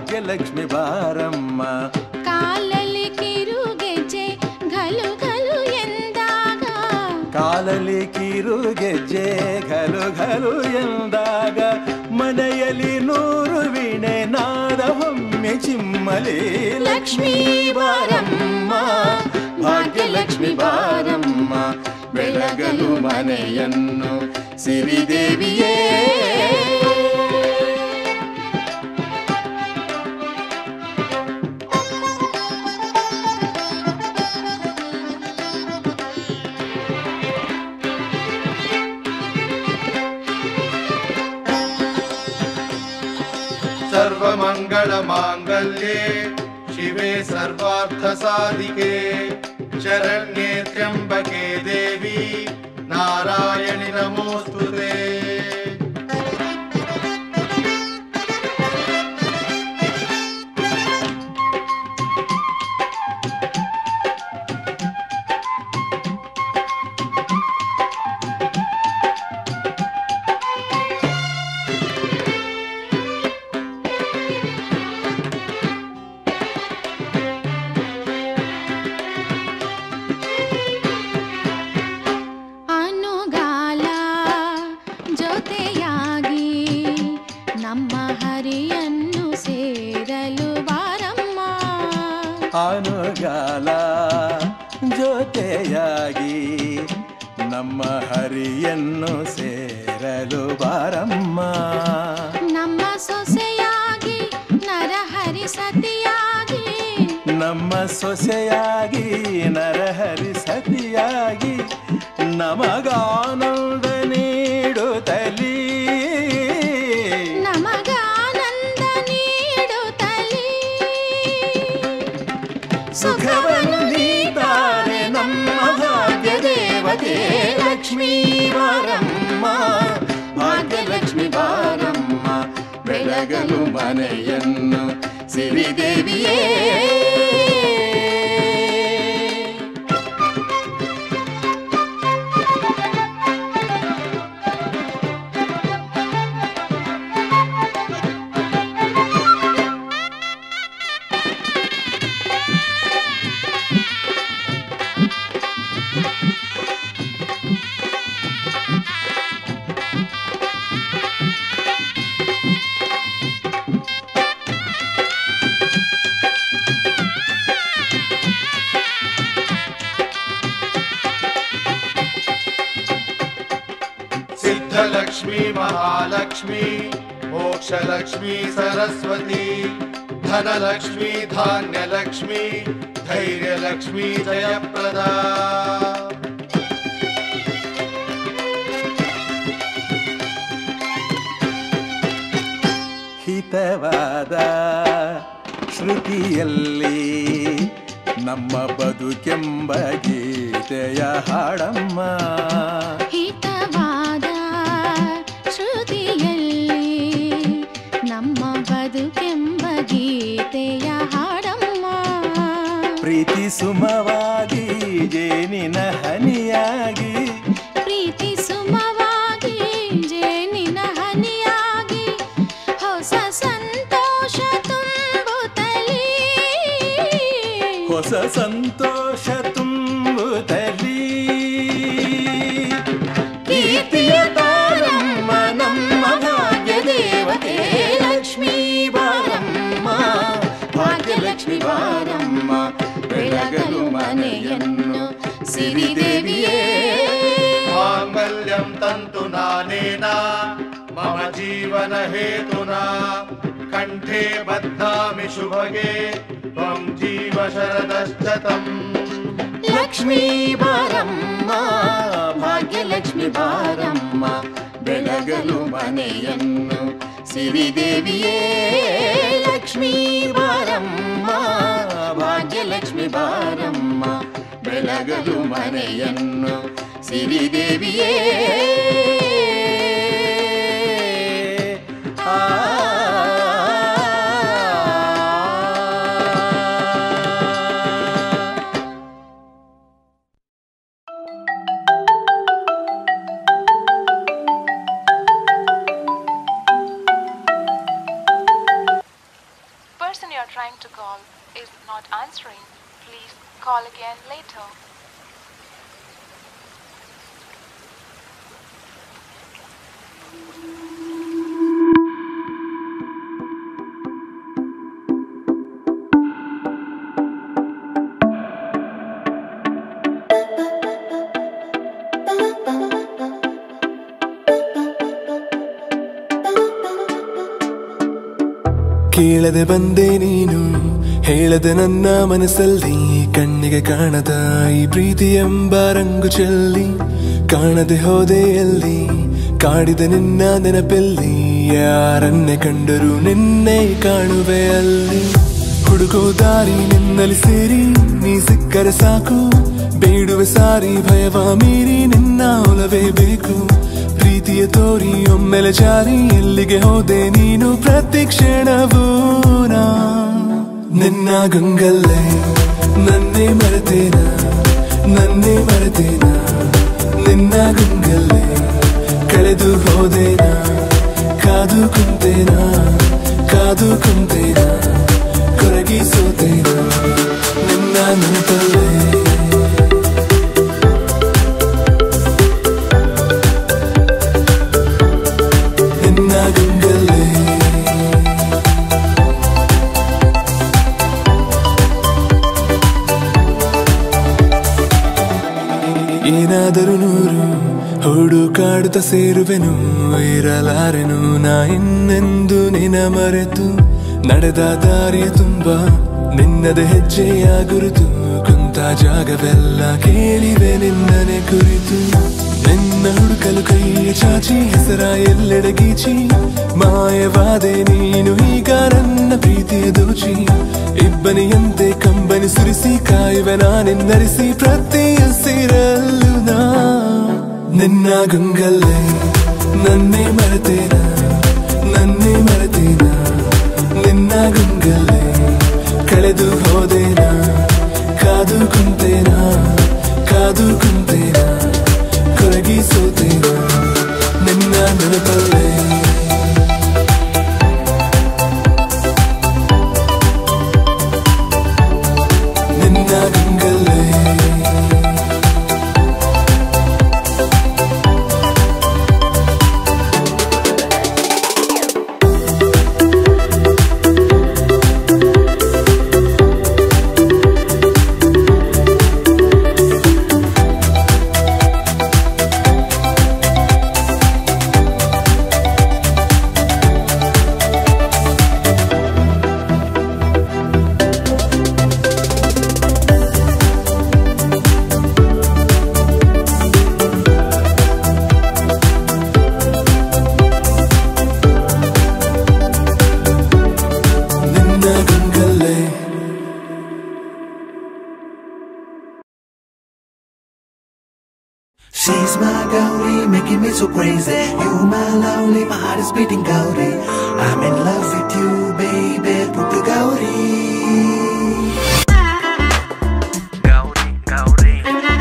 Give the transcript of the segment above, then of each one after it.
ಭಾಗ್ಯಲಕ್ಷ್ಮಿ ಬಾರಮ್ಮ ಕಾಲಲ್ಲಿ ಕಿರುಗೆಜ್ಜೆ ಘಲು ಘಲು ಎಂದಾಗ ಕಾಲಲ್ಲಿ ಕಿರು ಗೆಜ್ಜೆ ಘಲು ಘಲು ಎಂದಾಗ ಮನೆಯಲ್ಲಿ ನೂರು ವೀಣೆ ನಾದ ಒಮ್ಮೆ ಚಿಮ್ಮಲಿ ಲಕ್ಷ್ಮೀ ಬಾರಮ್ಮ ಭಾಗ್ಯಲಕ್ಷ್ಮಿ ಬಾರಮ್ಮ ಬೆಳಗಲು ಮನೆಯನ್ನು ಸಿರಿದೇವಿಯೇ सर्वमङ्गलमाङ्गल्ये शिवे सर्वार्थसाधिके शरण्ये त्र्यम्बके देवी नारायणि नमोऽस्तु ते ಅನುಗಾಲ ಜೊತೆಯಾಗಿ ನಮ್ಮ ಹರಿಯನ್ನು ಸೇರಲು ಬಾರಮ್ಮ ಅನುಗಾಲ ಜೊತೆಯಾಗಿ ನಮ್ಮ ಹರಿಯನ್ನು ಸೇರಲು ಬಾರಮ್ಮ ನಮ್ಮ ಸೊಸೆಯಾಗಿ ನರಹರಿ ಸತಿಯಾಗಿ ನಮ್ಮ ಸೊಸೆಯಾಗಿ ನರಹರಿ ಸತಿಯಾಗಿ ನಮಗಾನಂದ ನೀಡುತ್ತಲೀ ನಮಗಾನಂದ ನೀಡುತ್ತಲೇ ಸುಖವನ್ನು ನೀತಾರೆ ನಮ್ಮ ಭಾಗ್ಯ ದೇವತೆ ಲಕ್ಷ್ಮೀ ಬಾರಮ್ಮ ಭಾಗ್ಯಲಕ್ಷ್ಮಿ ಬಾರಮ್ಮ ಬೆಳಗಲು ಮನೆಯನ್ನು ಸಿರಿದೇವಿಯೇ सिद्धलक्ष्मी महालक्ष्मी मोक्षलक्ष्मी सरस्वती धनलक्ष्मी धान्यलक्ष्मी धैर्यलक्ष्मी जयप्रदा ಹಿತವಾದ ಶ್ರುತಿಯಲ್ಲಿ ನಮ್ಮ ಬದುಕೆಂಬ ಗೀತೆಯ ಹಾಡಮ್ಮ ಹಿತವಾದ ಶ್ರುತಿಯಲ್ಲಿ ನಮ್ಮ ಬದುಕೆಂಬ ಗೀತೆಯ ಹಾಡಮ್ಮ ಪ್ರೀತಿ ಸುಮವಾಗಿ ಜೇನಿನ ಹನಿಯಾಗಿ ಪ್ರೀತಿ ಸುಮವಾಗಿ ಜೇನಿನ ಹನಿಯಾಗಿ ಹೊಸ ಸಂತೋಷ ತುಂಬುತ್ತಲೇ ಹೊಸ ಸಂತೋಷ ತುಂಬುತ್ತಲೀ ಕೀರ್ತಿಯ ತಾರಮ್ಮ ನಮ್ಮ ಭಾಗ್ಯ ದೇವತೆ ಲಕ್ಷ್ಮೀ ಬಾರಮ್ಮ ಭಾಗ್ಯಲಕ್ಷ್ಮಿ ಬಾರಮ್ಮ ಬೆಳಗಲು ಮನೆಯನ್ನು ಸಿರಿದೇವಿಯೇ माङ्गल्यं तन्तु नानेन मम जीवनहेतुना कण्ठे बध्नामि शुभगे त्वं जीव शरदश्चतम् ಲಕ್ಷ್ಮೀ ಬಾರಮ್ಮ ಭಾಗ್ಯಲಕ್ಷ್ಮಿ ಬಾರಮ್ಮ ಬೆಳಗಲು ಮನೆಯನ್ನು ಸಿರಿದೇವಿಯೇ ಲಕ್ಷ್ಮೀ ಬಾರಮ್ಮ ಭಾಗ್ಯಲಕ್ಷ್ಮಿ ಬಾರಮ್ಮ ಬೆಳಗಲು ಮನೆಯನ್ನು ಸಿರಿದೇವಿಯೇ ಆ are trying to call is not answering. Please call again later. ಕೇಳದೆ ಬಂದೆ ನೀನು ಹೇಳದೆ ನನ್ನ ಮನಸ್ಸಲ್ಲಿ ಕಣ್ಣಿಗೆ ಕಾಣದ ಈ ಪ್ರೀತಿ ಎಂಬ ರಂಗು ಚೆಲ್ಲಿ ಕಾಣದೆ ಹೋದೆ ಎಲ್ಲಿ ಕಾಡಿದ ನಿನ್ನ ನೆನಪಲ್ಲಿ ಯಾರನ್ನೇ ಕಂಡರೂ ನಿನ್ನೆ ಕಾಣುವೆ ಅಲ್ಲಿ ಹುಡುಕೋ ದಾರಿ ನಿನ್ನಲ್ಲಿ ಸೇರಿ ನೀ ಸಿಕ್ಕರೆ ಸಾಕು ಬೇಡುವೆ ಸಾರಿ ಭಯವ ಮೀರಿ ನಿನ್ನ ಒಲವೇ ಬೇಕು ಪ್ರೀತಿಯ ತೋರಿ ಒಮ್ಮೆಲೆ ಜಾರಿ ಎಲ್ಲಿಗೆ ಹೋದೆ ನೀನು ಪ್ರತಿ ಕ್ಷಣವೂ ನಾ ನಿನ್ನ ಗಂಗಲ್ಲೇ ನನ್ನೇ ಮರೆತೇನ ನನ್ನೇ ಮರೆತೇನ ನಿನ್ನ ಗಂಗಲ್ಲೇ ಕಳೆದು ಹೋದೇನ ಕಾದು ಕುಂತೇನ ಕಾದು ಕುಂತೇನ ಕೊರಗಿ ಸೋತೇನ ನಿನ್ನ ನೆನಪಲ್ಲೇ ನಿನ್ನ ಗಂಗಲ್ಲೇ ಏನಾದರೂ ನೂರು ಹುಡುಕಾಡುತ್ತ ಸೇರುವೆನು ಇರಲಾರೆನು ನಾ ಇನ್ನೆಂದು ನಿನ ಮರೆತು ನಡೆದ ದಾರಿಯ ತುಂಬ ನಿನ್ನದೆ ಹೆಜ್ಜೆಯ ಗುರುತು ಕುಂತ ಜಾಗವೆಲ್ಲ ಕೇಳಿವೆ ನಿನ್ನನೆ ಕುರಿತು ನಿನ್ನ ಹುಡುಕಲು ಕೈಯ ಚಾಚಿ ಹೆಸರ ಎಲ್ಲೆಡೆ ಗೀಚಿ ಮಾಯವಾದೆ ನೀನು ಈಗ ನನ್ನ ಪ್ರೀತಿಯ ದೋಚಿ ಇಬ್ಬನಿಯಂತೆ ಕಂಬನಿ ಸುರಿಸಿ ಕಾಯುವೆ ನಾನೆನ್ನರಿಸಿ ಪ್ರತಿ ಹಸಿರಲ್ಲೂ ನಾ ನಿನ್ನ ಗಂಗಲ್ಲೇ ನನ್ನೇ ಮರೆತೇನ ನನ್ನೇ ಮರೆತೇನ ನಿನ್ನ ಗಂಗಲ್ಲೇ ಕಳೆದು ಹೋದೇನ ಕಾದು ಕುಂತೇನ ಕಾದು ಕುಂತೇನ ಕೊರಗಿ ಸೋತೇನ ನಿನ್ನ ನೆನಪಲ್ಲೇ ನಿನ್ನ ಗಂಗಲ್ಲೇ ನಿನ್ನ ಗಂಗಲ್ಲೇ She's my Gauri, making me so crazy. You my lovely, my heart is beating Gauri. I'm in love with you, baby, Puttu Gauri. Gauri, Gauri.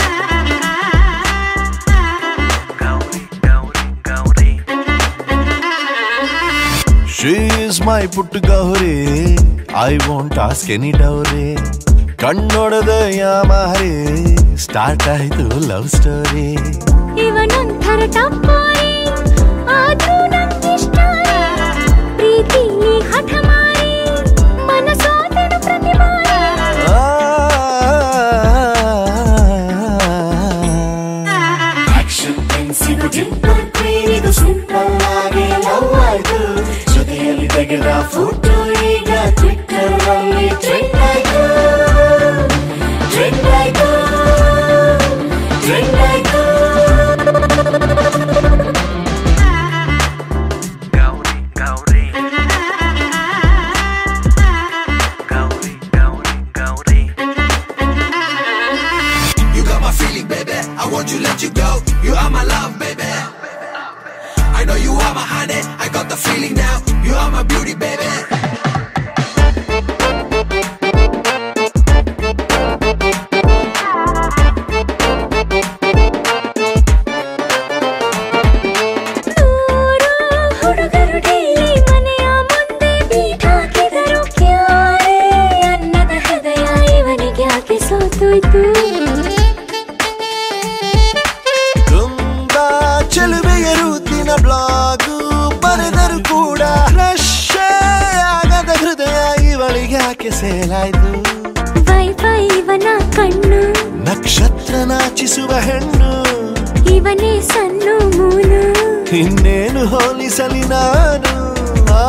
Gauri, Gauri, Gauri. She is my put gauri. I won't ask any dowry. ಕಣ್ಣೊಡೆದ ಯಾಮಾರಿ start ಆಯ್ತು love story ಇವನೊಂಥರ ಟಪ್ಪೋರಿ ಆದ್ರೂ ನಂಗಿಷ್ಟ ಪ್ರೀತಿಲಿ ಹಠ ಮಾರಿ ಮನಸೋದನು ಪ್ರತಿ ಬಾರಿ ಆಕ್ಷನ್ ಪೆನ್ಸಿಲ್ ಡಿಂಪಲ್ ಕ್ವೀನ್ ಇದು ಸಿಂಪಲ್ ಆಗಿ ಲವ್ ಆಯ್ತು ಜೊತೆಯಲ್ಲಿ ತೆಗೆದ ಫೋಟೋ ಈಗ ಟ್ವಿಟ್ಟರ್ ಅಲ್ಲಿ ಟ್ರೆಂಡ್ ಆಯ್ತು ಟ್ರೆಂಡ್ ಆಯ್ತು ಟ್ರೆಂಡ್ ಆಯ್ತು Gauri, Gauri. ಹೋಯ್ತು ತುಂಬಾ ಚೆಲುವೆಯ ಋತಿನ ಬ್ಲಾಗು ಬರೆದರು ಕೂಡ ರಶ್ಯ ಆಗದ ಹೃದಯ ಇವಳಿಗೆ ಯಾಕೆ ಸೇಲಾಯ್ತು ವೈಫೈ ಇವನ ಕಣ್ಣು ನಕ್ಷತ್ರ ನಾಚಿಸುವ ಹೆಣ್ಣು ಇವನೇ ಸಣ್ಣ ಮೂನು ಇನ್ನೇನು ಹೋಲಿಸಲಿ ನಾನು ಆ.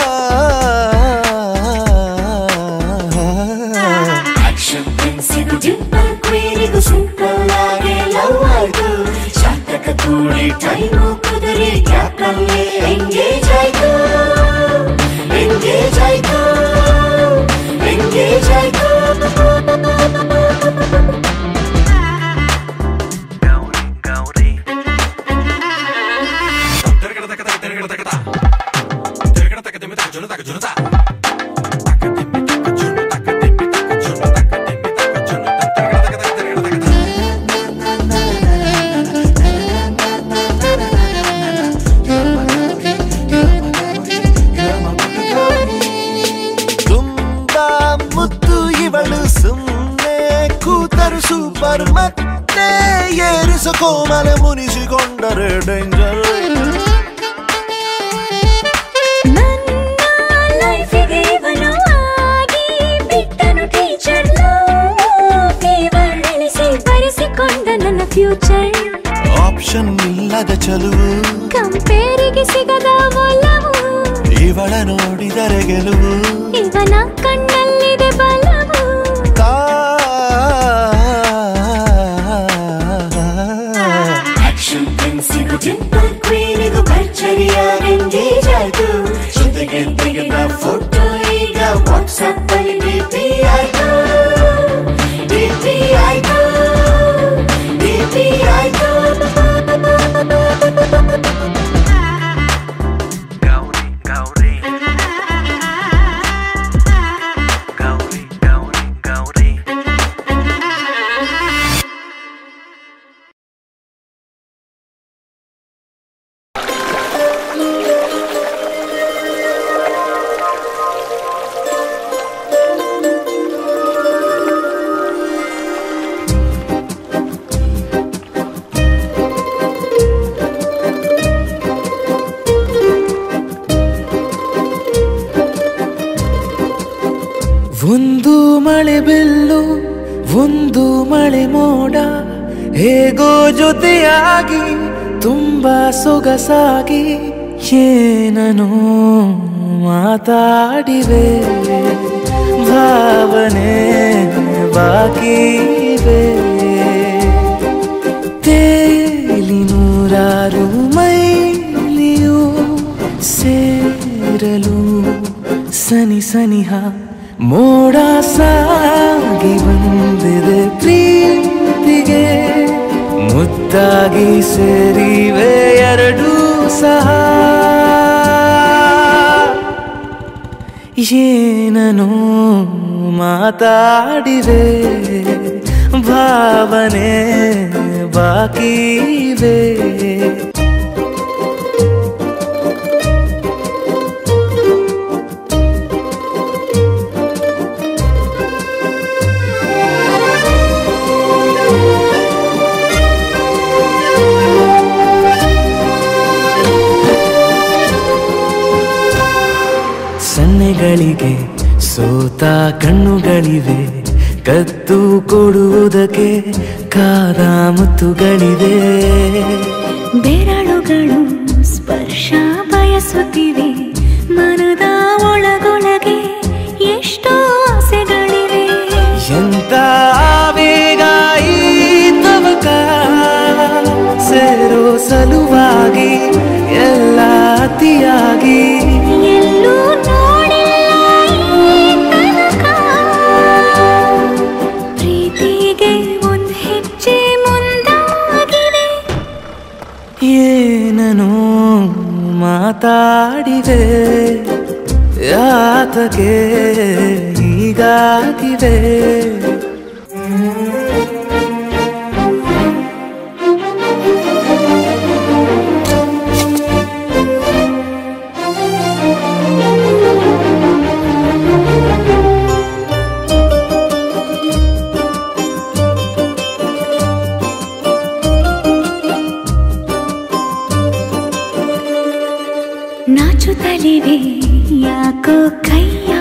ಆಕ್ಷನ್ ಪ್ರಿನ್ಸಿಗೂ ಡಿಂಪಲ್ ಕ್ವೀನಿಗೂ ಸಿಂಪಲ್ ಆಗಿ ಲವ್ ಆಯ್ತು ಶಾತಕ ಕೂಡಿ ಟೈಮು ಕುದುರಿ ಗ್ಯಾಪ್ ಅಲ್ಲಿ ಎಂಗೇಜ್ ಆಯ್ತು ಎಂಗೇಜ್ ಆಯ್ತು ಎಂಗೇಜ್ ಆಯ್ತು ತುಂಬಾ ಮುದ್ದು ಇವಳು ಸುಮ್ಮನೆ ಕೂತರು ಸೂಪರ್ ಮತ್ತೆ ಏರಿಸ ಕೋಮಲ ಮುನಿಸಿಕೊಂಡರೆ ಡೇಂಜರ್ ನನ್ನ ಲೈಫಿಗೆ ಇವನು ಆಗಿ ಬಿಟ್ಟನು ಟೀಚರ್ ಫೇವರ್ ನೆಲೆಸಿ ಬರೆಸಿಕೊಂಡ ನನ್ನ ಫ್ಯೂಚರ್ ಆಪ್ಷನ್ ಇಲ್ಲದ ಚಲುವು ಕಂಪೇರಿಗೆ ಸಿಗದ ಒಲವು ಇವಳ ನೋಡಿದರೆ ಗೆಲುವು ಇವನ ಕಣ್ಣಲ್ಲಿದೆ ಬಲವು ಆಕ್ಷನ್ ಪ್ರಿನ್ಸಿಗೂ ಡಿಂಪಲ್ ಕ್ವೀನಿಗೂ ಭರ್ಜರಿಯಾಗಿ ಎಂಗೇಜ್ ಆಯ್ತು ಜೊತೆಗೆ ತೆಗೆದ ಫೋಟೋ ಈಗ ವಾಟ್ಸಪ್ ಅಲ್ಲಿ ಡಿಪಿ ಆಯ್ತು ಡಿಪಿ ಆಯ್ತು ಡಿಪಿ ಆಯ್ತು ಒಂದು ಮಳೆ ಬೆಲ್ಲು ಒಂದು ಮಳೆ ಮೋಡ ಹೇಗೋ ಜೊತೆಯಾಗಿ ತುಂಬಾ ಸೊಗಸಾಗಿ ಏನನೋ ಮಾತಾಡಿವೆ ಭಾವನೆ ಬಾಕಿವೆ ತೇಲಿ ನೂರಾರು ಮೈಲಿಯು ಸೇರಲು ಸನಿ ಸನಿಹ ಮೋಡ ಸಾಗಿ ಬಂದಿದೆ ಪ್ರೀತಿಗೆ ಮುದ್ದಾಗಿ ಸೇರಿವೆ ಎರಡೂ ಸಹ ಏನನೋ ಮಾತಾಡಿವೆ ಭಾವನೆ ಬಾಕಿವೆ ಸನ್ನೆಗಳಿಗೆ ಸೋತ ಕಣ್ಣುಗಳಿವೆ ಕತ್ತು ಕೊಡುವುದಕ್ಕೆ ಕಾದ ಮುತ್ತುಗಳಿವೆ ಬೆರಳುಗಳು ಸ್ಪರ್ಶ ಬಯಸುತ್ತಿವೆ ಮನದ ಒಳಗೊಳಗೆ ಎಷ್ಟೋ ಆಸೆಗಳಿವೆ ಎಂತ ಆವೇಗ ಈ ತವಕ ಸೇರೋ ಸಲುವಾಗಿ ಎಲ್ಲ ಅತಿಯಾಗಿ ಎಲ್ಲೂ ನೋಡಿಲ್ಲ ಈ ತನಕ ಪ್ರೀತಿಗೆ ಒಂದ್ ಹೆಜ್ಜೆ ಮುಂದಾಗಿದೆ ಏನನೋ ಮಾತಾಡಿವೆ ಯಾತಕ್ಕೆ ಹೀಗಾಗಿವೆ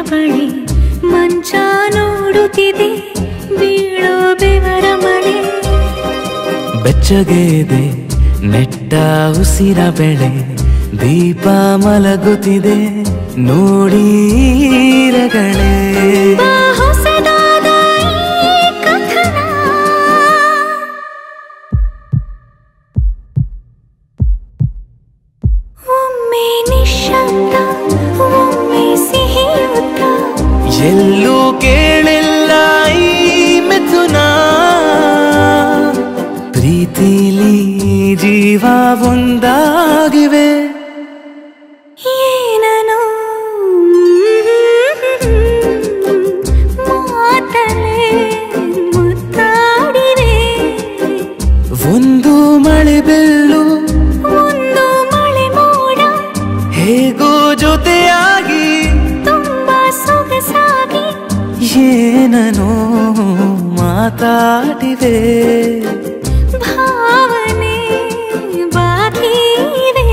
ಬಳಿ ಮಂಚ ನೋಡುತ್ತಿದೆ ಬೀಳೋ ಬೆವರ ಮಳೆ ಬೆಚ್ಚಗೆ ಇದೆ ನೆಟ್ಟ ಉಸಿರ ಬೆಳೆ ದೀಪ ಮಲಗುತ್ತಿದೆ ನೋಡೀರಗಳೇ ಬಾ ಹೊಸದಾದ ಈ ಕಥನ ಒಮ್ಮೆ ನಿಶಬ್ದ ಒಮ್ಮೆ ಸಿಹಿಯುತ್ತ ಎಲ್ಲೂ ಕೇಳಿಲ್ಲ ಈ ಮಿಥುನ ಪ್ರೀತಿಲಿ ಜೀವ ಒಂದಾಗಿವೆ ಏನನು ಮಾತಲೆ ಮುತ್ತಾಡಿವೆ ಒಂದು ಮಳೆ ಬೆಲ್ಲು ಒಂದು ಮಳೆ ಮೋಡ ಹೇಗೋ ಜೊತೆಯಾಗಿ ತುಂಬಾ ಸೊಗಸಾಗಿ ಏನನೋ ಮಾತಾಡಿವೆ ಭಾವನೆ ಬಾಕಿ ಇವೆ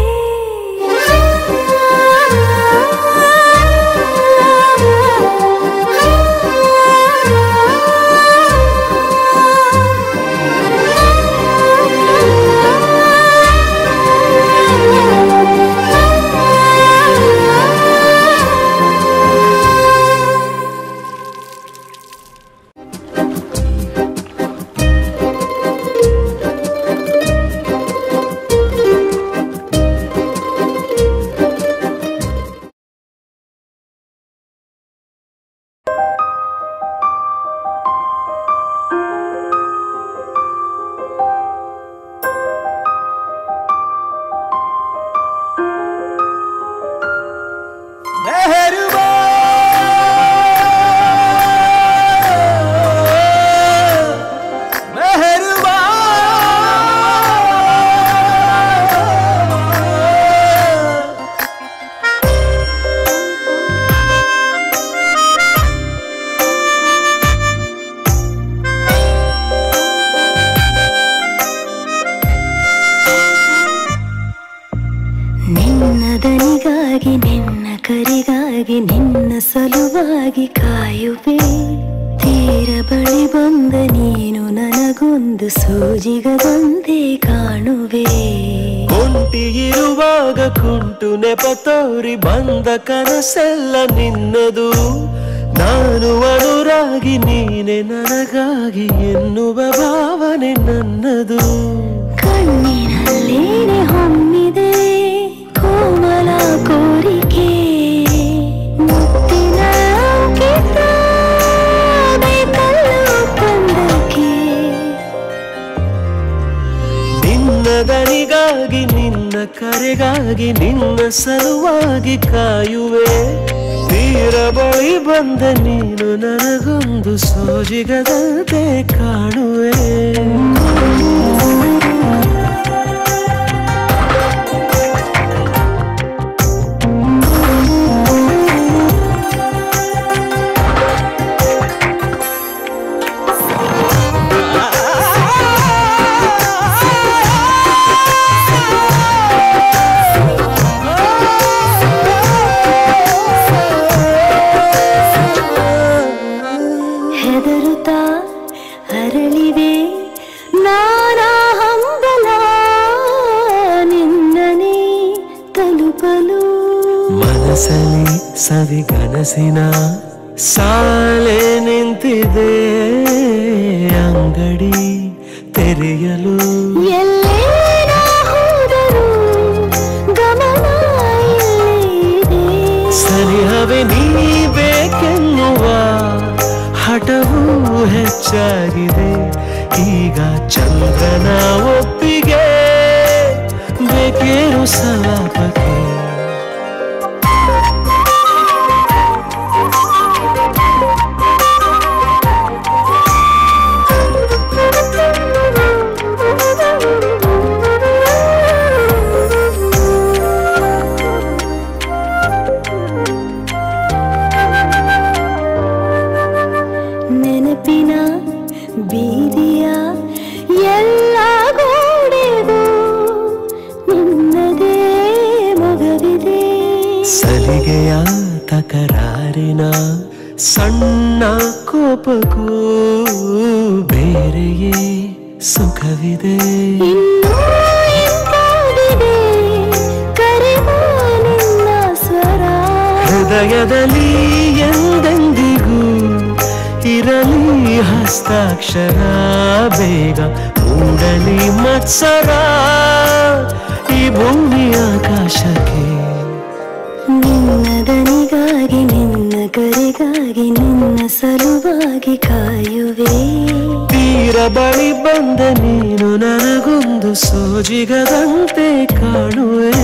ನಿನ್ನ ದನಿಗಾಗಿ ನಿನ್ನ ಕರಿಗಾಗಿ ನಿನ್ನ ಸಲುವಾಗಿ ಕಾಯುವೆ ತೀರ ಬಳಿ ಬಂದ ನೀನು ನನಗೊಂದು ಸೂಜಿಗದಂತೆ ಕಾಣುವೆ ಕುಂಟಿ ಇರುವಾಗ ಕುಂಟು ನೆಪ ತೋರಿ ಬಂದ ಕನಸೆಲ್ಲ ನಿನ್ನದು ನಾನು ಅನುರಾಗಿ ನೀನೆ ನನಗಾಗಿ ಎನ್ನುವ ಭಾವನೆ ನನ್ನದು ಕಣ್ಣಿನಲ್ಲೇನೆ ಹೊಮ್ಮಿದೆ ಕೋಮಲ ಕೋರಿಕೆ ಮುತ್ತಿನ ಅಂಕಿತ ಬೇಕಲ್ಲೋ ಕಂದಕ್ಕೆ ನಿನ್ನ ದನಿಗಾಗಿ ನಿನ್ನ ಕರೆಗಾಗಿ ನಿನ್ನ ಸಲುವಾಗಿ ಕಾಯುವೆ ತೀರ ಬಳಿ ಬಂದ ನೀನು ನನಗೊಂದು ಸೋಜಿಗದಂತೆ ಕಾಣುವೆ ಹೆದರುತ್ತಾ ಅರಳಿವೆ ನಾನಾ ಹಂಬಲ ನಿನ್ನನೇ ತಲುಪಲು ಮನಸ್ಸಲ್ಲಿ ಸವಿಗನಸಿನ ಸಾಲೆ ನಿಂತಿದೆ ಅಂಗಡಿ ತೆರೆಯಲು ಎಲ್ಲೇ ನಾ ಹೋದರೂ ಗಮನ ಇಲ್ಲೇ ಇದೆ. ಸನಿಹವೇ ನೀ ಬೇಕೆನ್ನುವ ಹಠವೂ ಹೆಚ್ಚಾಗಿದೆ ಈಗ ಚಂದ್ರನ ಒಪ್ಪಿಗೆ ಬೇಕೇನು ಸಲಾಪಕ್ಕೆ ಆ ಸಣ್ಣ ಕೋಪಕ್ಕೂ ಬೇರೆಯೇ ಸುಖವಿದೆ ಇನ್ನೂ ಎಂತಾಗಿದೆ ಕರೆವ ನಿನ್ನ ಸ್ವರ ಹೃದಯದಲ್ಲಿ ಎಂದೆಂದಿಗೂ ಇರಲಿ ಹಸ್ತಾಕ್ಷರ ಬೇಗ ಮೂಡಲಿ ಮತ್ಸರ ಈ ಭೂಮಿ ಆಕಾಶಕ್ಕೆ ನಿನ್ನ ದನಿಗಾಗಿ ನಿನ್ನ ಕರೆಗಾಗಿ ನಿನ್ನ ಸಲುವಾಗಿ ಕಾಯುವೆ ತೀರ ಬಳಿ ಬಂದ ನೀನು ನನಗೊಂದು ಸೋಜಿಗದಂತೆ ಕಾಣುವೆ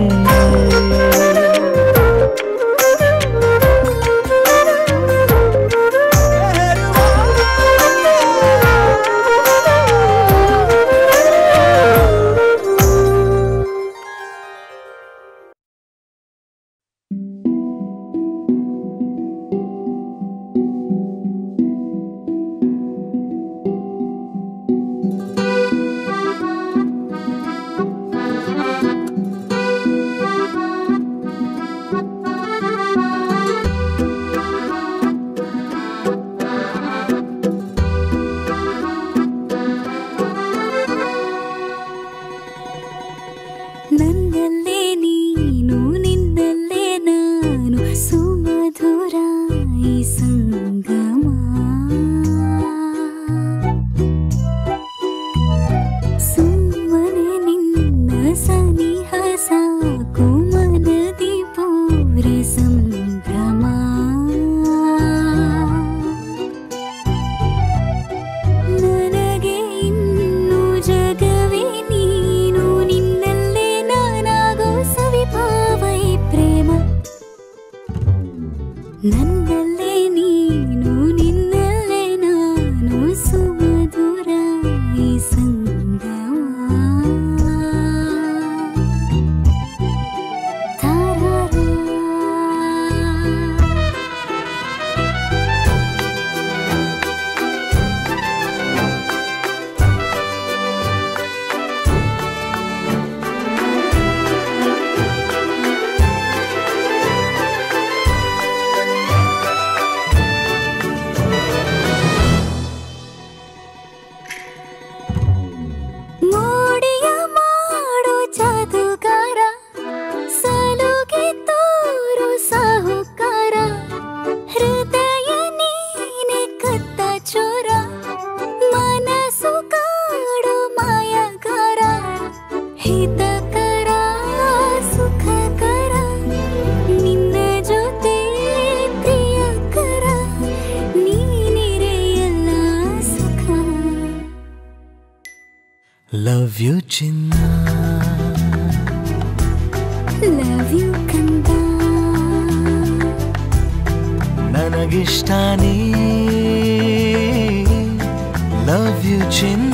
ನನ್ನಲ್ಲೇ ನೀನು ನಿನ್ನಲ್ಲೇ ನಾನು ಸುಮಧುರ ಈ ಸಂಗಮ ಸುಮ್ಮನೆ ನಿನ್ನ ಸನಿಹ ಸಾಕು ಮನದಿ ಪೂರ ಸಂಭ್ರಮ ನನಗೆ ಇನ್ನು ಜಗವೇ ನೀನು ನಿನ್ನಲ್ಲೇ ನಾನಾಗೋ ಸವಿಭಾವ ಈ ಪ್ರೇಮ ನನ್ನಲ್ಲೇ ನೀನು ನಿನ್ನಲ್ಲೇ ನಾನು ಸುಮಧುರ ಈ ಸಂಗಮ ತಾರಾರಾ ಮೋಡಿಯ ಮಾಡೋ ಜಾದುಗಾರ ಸಲುಗೆ ತೋರು ಸಾಹುಕಾರ ಹೃದಯ ನೀನೆ ಕತ್ತ ಚೋರ ಮನಸ್ಸು ಕಾಡೋ ಮಾಯಗಾರ ಹಿತಕರ ಸುಖಕರ ನಿನ್ನ ಜೊತೆ ಪ್ರಿಯಕರ ನೀನಿರೆ ಎಲ್ಲ ಸುಖ ಲವ್ ಯು ಚಿನ್ನ ಲವ್ ಯು ಕಂದ ನನಗಿಷ್ಟ ನೀ ಲವ್ ಯು ಚಿನ್ನ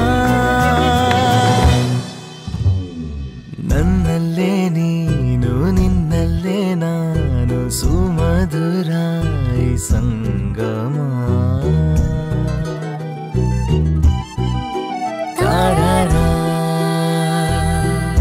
ನನ್ನಲ್ಲೇ ನೀನು ನಿನ್ನಲ್ಲೇ ನಾನು ಸುಮಧುರ ಈ ಸಂಗಮ ತಾರಾರಾ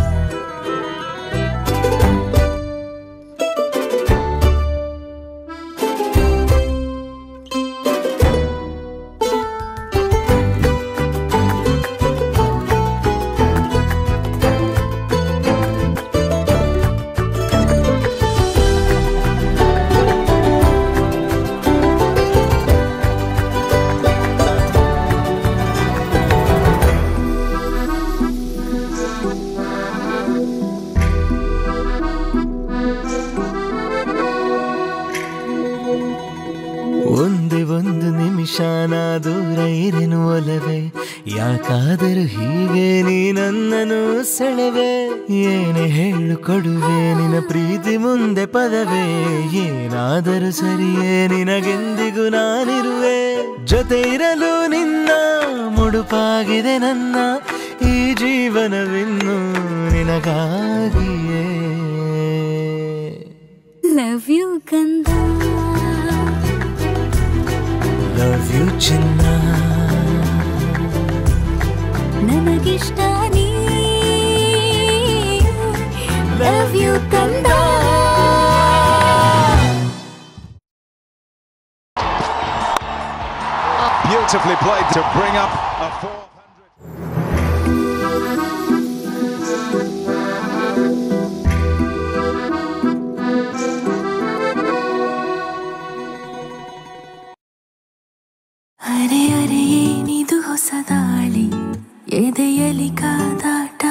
ಒಂದೇ ಒಂದು ನಿಮಿಷ ನಾ ದೂರ ಇರೆನು ಒಲವೆ ಯಾಕಾದರೂ ಹೀಗೆ ನೀ ನನ್ನನ್ನು ಸೆಳೆವೆ ಏನೇ ಹೇಳು ಕೊಡುವೆ ನಿನ್ನ ಪ್ರೀತಿ ಮುಂದೆ ಪದವೇ ಏನಾದರೂ ಸರಿಯೇ ನಿನಗೆಂದಿಗೂ ನಾನಿರುವೆ ಜೊತೆ ಇರಲು ನಿನ್ನ ಮುಡುಪಾಗಿದೆ ನನ್ನ ಈ ಜೀವನವಿನ್ನು ನಿನಗಾಗಿಯೇ ಲವ್ ಯು ಕಂದ ಲವ್ ಯು ಚಿನ್ನ ನನಗಿಷ್ಟ ನೀ ಲವ್ ಯು ಕಂದ beautifully played to bring up a 400. ಅರೆ ಅರೆ ಏನಿದು ಹೊಸ ದಾಳಿ ಎದೆಯಲಿ ಕಾದಾಟ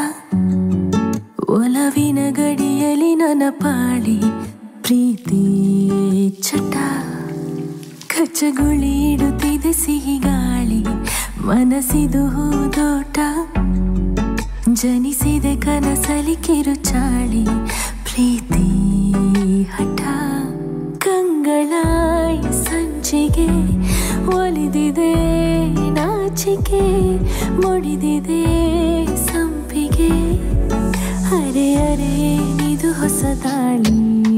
ಒಲವಿನ ಗಡಿಯಲಿ ನನ್ನ ಪಾಳಿ ಪ್ರೀತಿ ಚಟ ಕಚ್ಚಗುಳಿ ಇಡುತ್ತಿದೆ ಸಿಹಿ ಗಾಳಿ ಮನಸ್ಸಿದು ಹೂದೋಟ ಜನಿಸಿದೆ ಕನಸಲಿ ಕಿರುಚಾಳಿ ಪ್ರೀತಿ ಹಠ ಕಂಗಳಾಯಿ ಸಂಚಿಗೆ ಒಲಿದಿದೆ ನಾಚಿಕೆ ಮುಡಿದಿದೆ ಸಂಪಿಗೆ ಅರೆ ಅರೆ ಏನಿದು ಹೊಸ ದಾಳಿ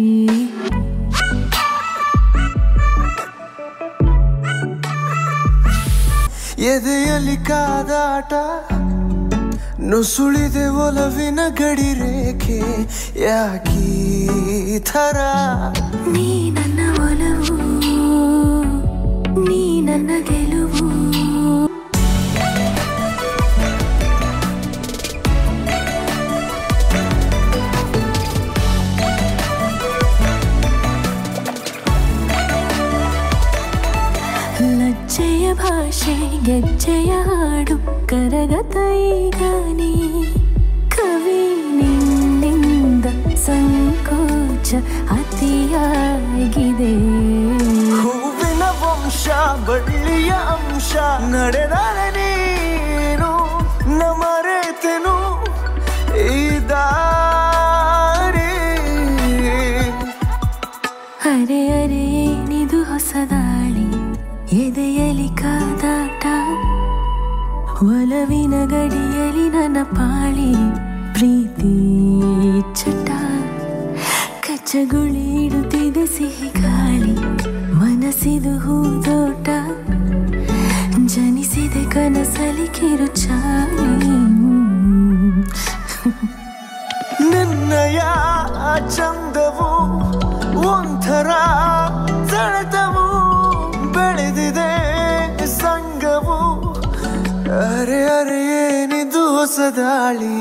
ಎದೆಯಲ್ಲಿ ಕಾದಾಟ ನುಸುಳಿದೆ ಒಲವಿನ ಗಡಿ ರೇಖೆ ಯಾಕೀ ಥರ ನೀ ನನ್ನ ಒಲವು ನೀ ನನ್ನ ಗೆಲುವು ಲಜ್ಜೆಯ ಭಾಷೆ ಗೆಜ್ಜೆಯ ಹಾಡು ಕರಗತ ಈಗ ನೀ ಕವಿ ನಿನ್ನಿಂದ ಸಂಕೋಚ ಅತಿಯಾಗಿದೆ ಹೂವಿನ ವಂಶ ಬಳ್ಳಿಯ ಅಂಶ ನಡೆದರೆ ನೀನು ನಮರೆತೆನು ಈ ದಾರಿ ಅರೆ ಅರೆ ಏನಿದು ಹೊಸ ದಾಳಿ ಎದೆಯಲಿ ಕಾದಾಟ ಒಲವಿನ ಗಡಿಯಲಿ ನನ್ನ ಪಾಳಿ ಪ್ರೀತಿ ಚಟ ಕಚ್ಚಗುಳಿ ಇಡುತ್ತಿದೆ ಸಿಹಿ ಗಾಳಿ ಮನಸ್ಸಿದು ಹೂದೋಟ ಜನಿಸಿದೆ ಕನಸಲಿ ಕಿರುಚಾಳಿ ನಿನ್ನಯ ಚಂದವು ಒಂಥರ ಸೆಳೆತವು ಬೆಳೆದಿದೆ ಸಂಗವು ಅರೆ ಅರೆ ಏನಿದು ಹೊಸ ದಾಳಿ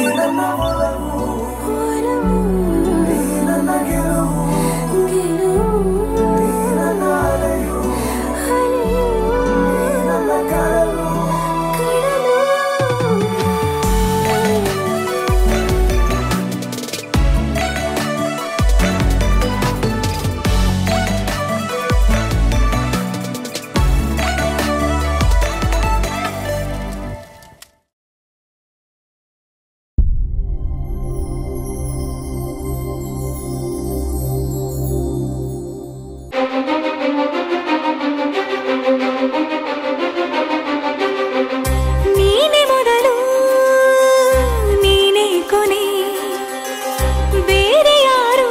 ನೀನೆ ಮೊದಲು ನೀನೇ ಕೊನೆ ಬೇರೆ ಯಾರು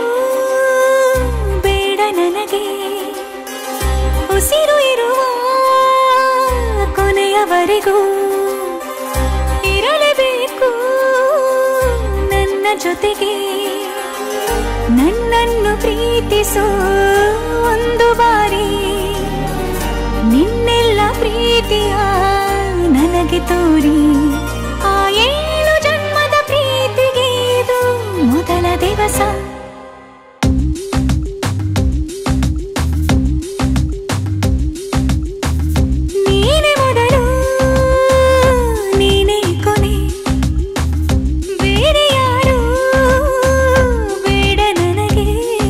ಬೇಡ ನನಗೆ ಉಸಿರು ಇರುವ ಕೊನೆಯವರೆಗೂ ಇರಲೇಬೇಕು ನನ್ನ ಜೊತೆಗೆ ನನ್ನನ್ನು ಪ್ರೀತಿಸೋ ಒಂದು ಬಾರಿ ನಿನ್ನೆಲ್ಲ ಪ್ರೀತಿಯ ನನಗೆ ತೋರಿ ಆ ಏಳು ಜನ್ಮದ ಪ್ರೀತಿಗೆ ಇದು ಮೊದಲ ದಿವಸ ನೀನೆ ಮೊದಲು ನೀನೇ ಕೊನೆ ಬೇರೆ ಯಾರು ಬೇಡ ನನಗೆ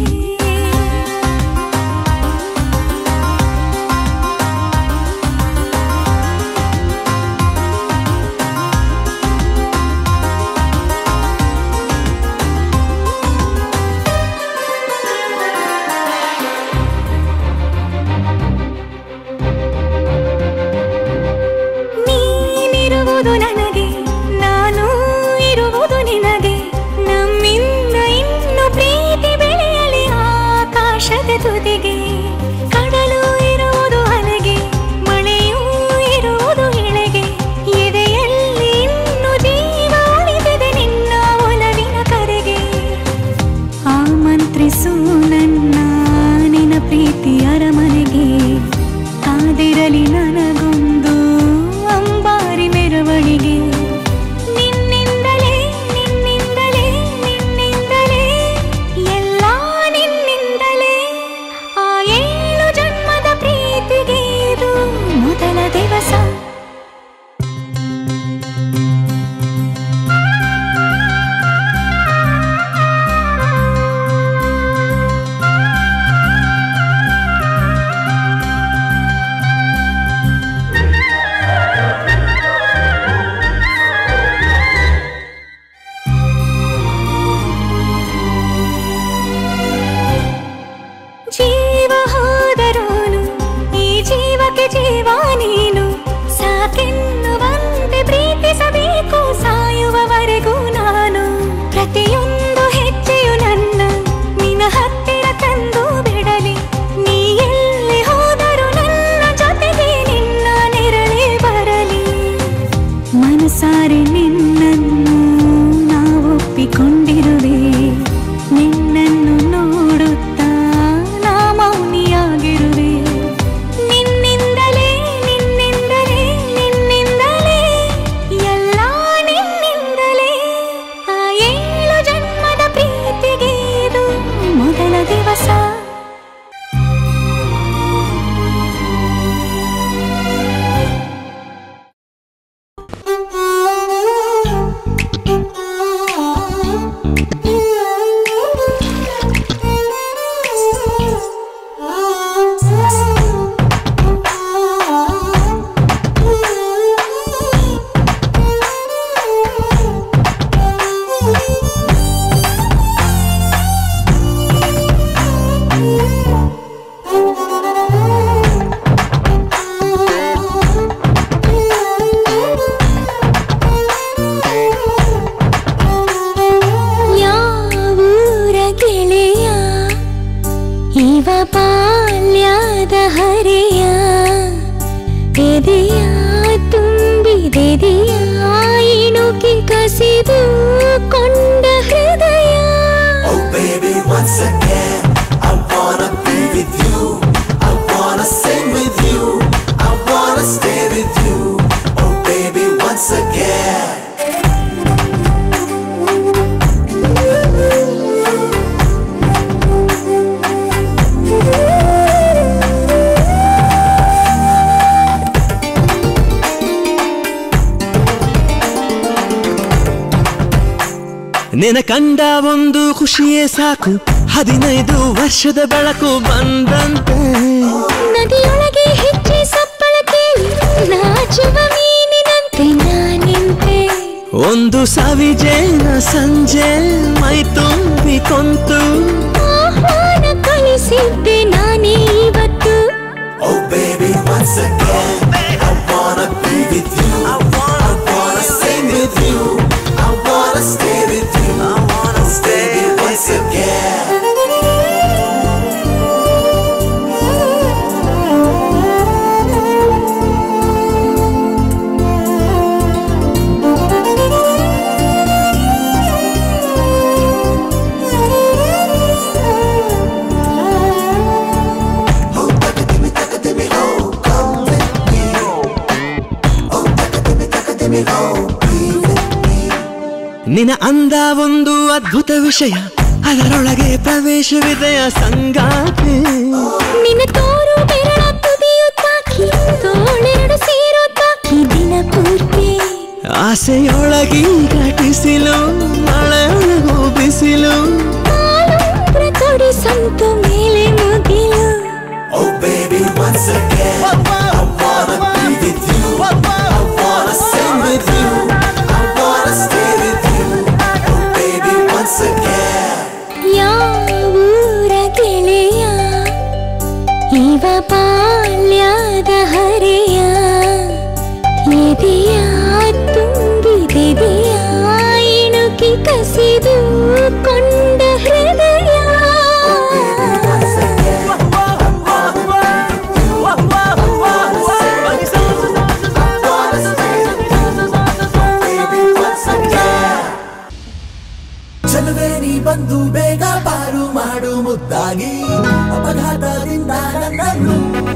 ನೀನಿರುವುದು ನನಗೆ ನಾನು ಇರುವುದು ನಿನಗೆ ನಮ್ಮಿಂದ ಇನ್ನು ಪ್ರೀತಿ ಬೆಳೆಯಲಿ ಆಕಾಶದ ತುದಿಗೆ ಕಡಲು ಇರುವುದು ಅಲೆಗೆ ಮಳೆಯೂ ಇರುವುದು ಇಳೆಗೆ ಎದೆಯಲ್ಲಿ ಇನ್ನು ಜೀವ ಉಳಿದಿದೆ ನಿನ್ನ ಒಲವಿನ ಕರೆಗೆ ಆಮಂತ್ರಿಸು ನನ್ನ ನಿನ ಪ್ರೀತಿ ಅರಮನೆಗೆ ಕಾದಿರಲಿ ನನಗೂ ಜೀವ ನೀನು ಸಾಕೆನ್ನುವಂತೆ ಪ್ರೀತಿಸಬೇಕು ಸಾಯುವವರೆಗೂ ನಾನು ಪ್ರತಿಯೊಂದು ಹೆಜ್ಜೆಯು ನನ್ನ ನಿನ್ನ ಹತ್ತಿರ ತಂದು ಬಿಡಲಿ ನೀ ಎಲ್ಲಿ ಹೋದರೂ ನನ್ನ ಜೊತೆಗೆ ನಿನ್ನ ನೆರಳೇ ಬರಲಿ ಮನಸಾರೆ ನಿನ್ನನ್ನು ನಾವು ಒಪ್ಪಿಕೊಂಡಿರುವೆ ನಿನ್ನನ್ನು ನೋಡುತ್ತಾ ನಾ ಮೌನಿಯಾಗಿರುವೆ ನಿನ್ನಿಂದಲೇ ನಿನ್ನಿಂದಲೇ ನಿನ್ನಿಂದಲೇ ಎಲ್ಲ ನಿನ್ನಿಂದಲೇ ಆ ಏಳು ಜನ್ಮದ ಪ್ರೀತಿಗೆ ಇದು ಮೊದಲ ದಿವಸ ಯಾವೂರ ಗೆಳೆಯ ಇವ ಬಾಲ್ಯದ ಹರೆಯ ಎದೆಯ ತುಂಬಿದೆದೆಯ ಇಣುಕಿ ಕಸಿದು ಕೊಂಡ ಹೃದಯ Oh baby, once again, I wanna be with you. I wanna sing with you. I wanna stay with you. Oh baby, once again. ನಿನ ಕಂಡ ಒಂದು ಖುಷಿಯೇ ಸಾಕು ಹದಿನೈದು ವರ್ಷದ ಬೆಳಕು ಬಂದಂತೆ ನದಿಯೊಳಗೆ ಹೆಚ್ಚೆ ಸಪ್ಪಳ ಕೇಳಿ ನಾಚುವ ಮೀನಿನಂತೆ ನಾನಿಂತೆ ಒಂದು ಸವಿಜೇನ ಸಂಜೆ ಮೈ ತುಂಬಿ ಕೊಂತು ಆಹ್ವಾನ ಕಳಿಸಿದ್ದೆ ನಾನೇ ಇವತ್ತು Oh baby, once again, I wanna be with you. I wanna sing with you. I wanna stay with you. I wanna stay once again. ನಿನ ಅಂದ ಒಂದು ಅದ್ಭುತ ವಿಷಯ ಅದರೊಳಗೆ ಪ್ರವೇಶವಿದೆಯ ಸಂಗಾತಿ ನಿನ್ನ ತೋರು ಬೆರಳ ತುದಿಯು ತಾಕಿ ತೋಳೆರಡು ಸೇರೋ ತಾಕಿ ದಿನ ಪೂರ್ತಿ ಆಸೆಯೊಳಗಿ ಘಟಿಸಿಲು ಮಳೆಯೊಳಗೂ ಬಿಸಿಲು ಕಾಲುಂಗ್ರ ಕೊಡಿ ಸಂತು ಮೇಲೆ ಮುಗಿಲು Oh baby, once again, I wanna be with you. I wanna sing with you. I wanna stay with you. Oh baby, once again. ಯಾವೂರ ಗೆಳೆಯ ಇವ ಬಾಲ್ಯದ ಹರೆಯ ಎದೆಯ ತುಂಬಿದೆದೆಯ ಇಣುಕಿ ಕಸಿದು ಕೊಂಡ ಹೃದಯ ಚೆಲುವೆ ನೀ ಬಂದು ಬೇಗ ಪಾರು ಮಾಡು ಮುದ್ದಾಗಿ ಅಪಘಾತದಿಂದ ನನ್ನನ್ನು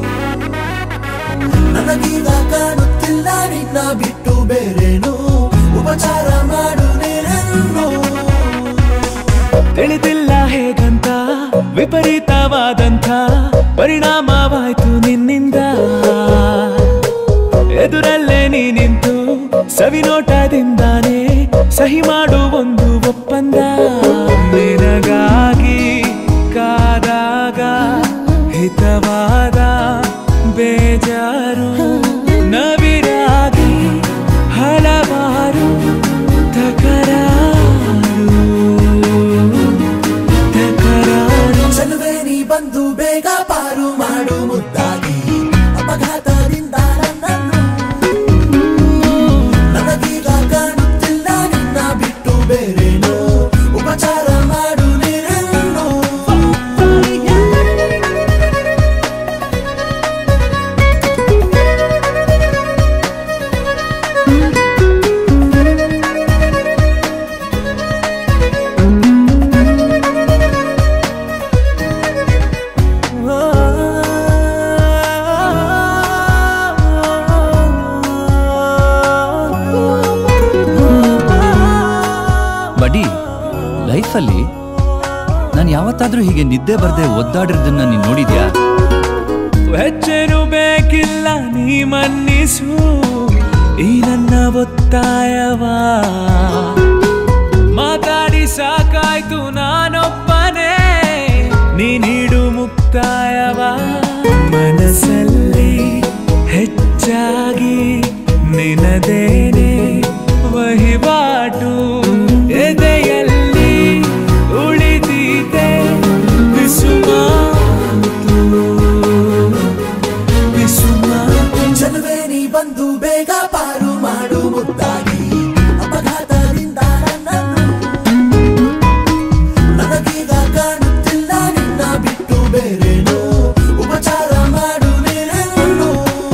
ನನಗೀಗ ಕಾಣುತ್ತಿಲ್ಲ ನಿನ್ನ ಬಿಟ್ಟು ಬೇರೇನು ಉಪಚಾರ ಮಾಡು ನೀರನ್ನು ತಿಳಿದಿಲ್ಲ ಹೇಗಂತ ವಿಪರೀತವಾದಂಥ ಪರಿಣಾಮವಾಯ್ತು ನಿನ್ನಿಂದ ಎದುರಲ್ಲೇ ನೀ ನಿಂತು ಸವಿನೋಟದಿಂದಾನೇ ಸಹಿ ಮಾಡು ಒಂದು ಒಪ್ಪಂದ ನಿನಗಾಗಿ ಕಾದಾಗ ಹಿತವಾದ ಬೇಜಾರು ನವಿರಾಗಿ ಹಲವಾರು ತಕರಾರು ತಕರಾರು ಚೆಲುವೆ ನೀ ಬಂದು ಬೇಗ ಪಾರು ಮಾಡು ಮುದ್ದಾಗಿ ಅಪಘಾತದಿಂದ ಯಾವತ್ತಾದ್ರೂ ಹೀಗೆ ನಿದ್ದೆ ಬರ್ದೆ ಒದ್ದಾಡಿರೋದನ್ನ ನೀನ್ ನೋಡಿದ್ಯಾ ಹೆಚ್ಚೇನು ಬೇಕಿಲ್ಲ ನೀ ಮನ್ನಿಸು ಈ ನನ್ನ ಒತ್ತಾಯವಾ ಮಾತಾಡಿ ಸಾಕಾಯ್ತು ನಾನೊಬ್ಬನೇ ನೀ ನೀಡು ಮುಕ್ತಾಯವ ಮನಸ್ಸಲ್ಲಿ ಹೆಚ್ಚಾಗಿ ನಿನದೇನೆ ವಹಿವಾಟು ಎದೆಯಲ್ಲಿ ಉಳಿದಿದೆ ಬಿಸುಮಾತು ಬಿಸುಮಾತು ಚೆಲುವೆ ನೀ ಬಂದು ಬೇಗ ಪಾರು ಮಾಡು ಮುದ್ದಾಗಿ ಅಪಘಾತದಿಂದ ನನ್ನನ್ನು ನನಗೀಗ ಕಾಣುತ್ತಿಲ್ಲ ನಿನ್ನ ಬಿಟ್ಟು ಬೇರೇನು ಉಪಚಾರ ಮಾಡು ನೀನು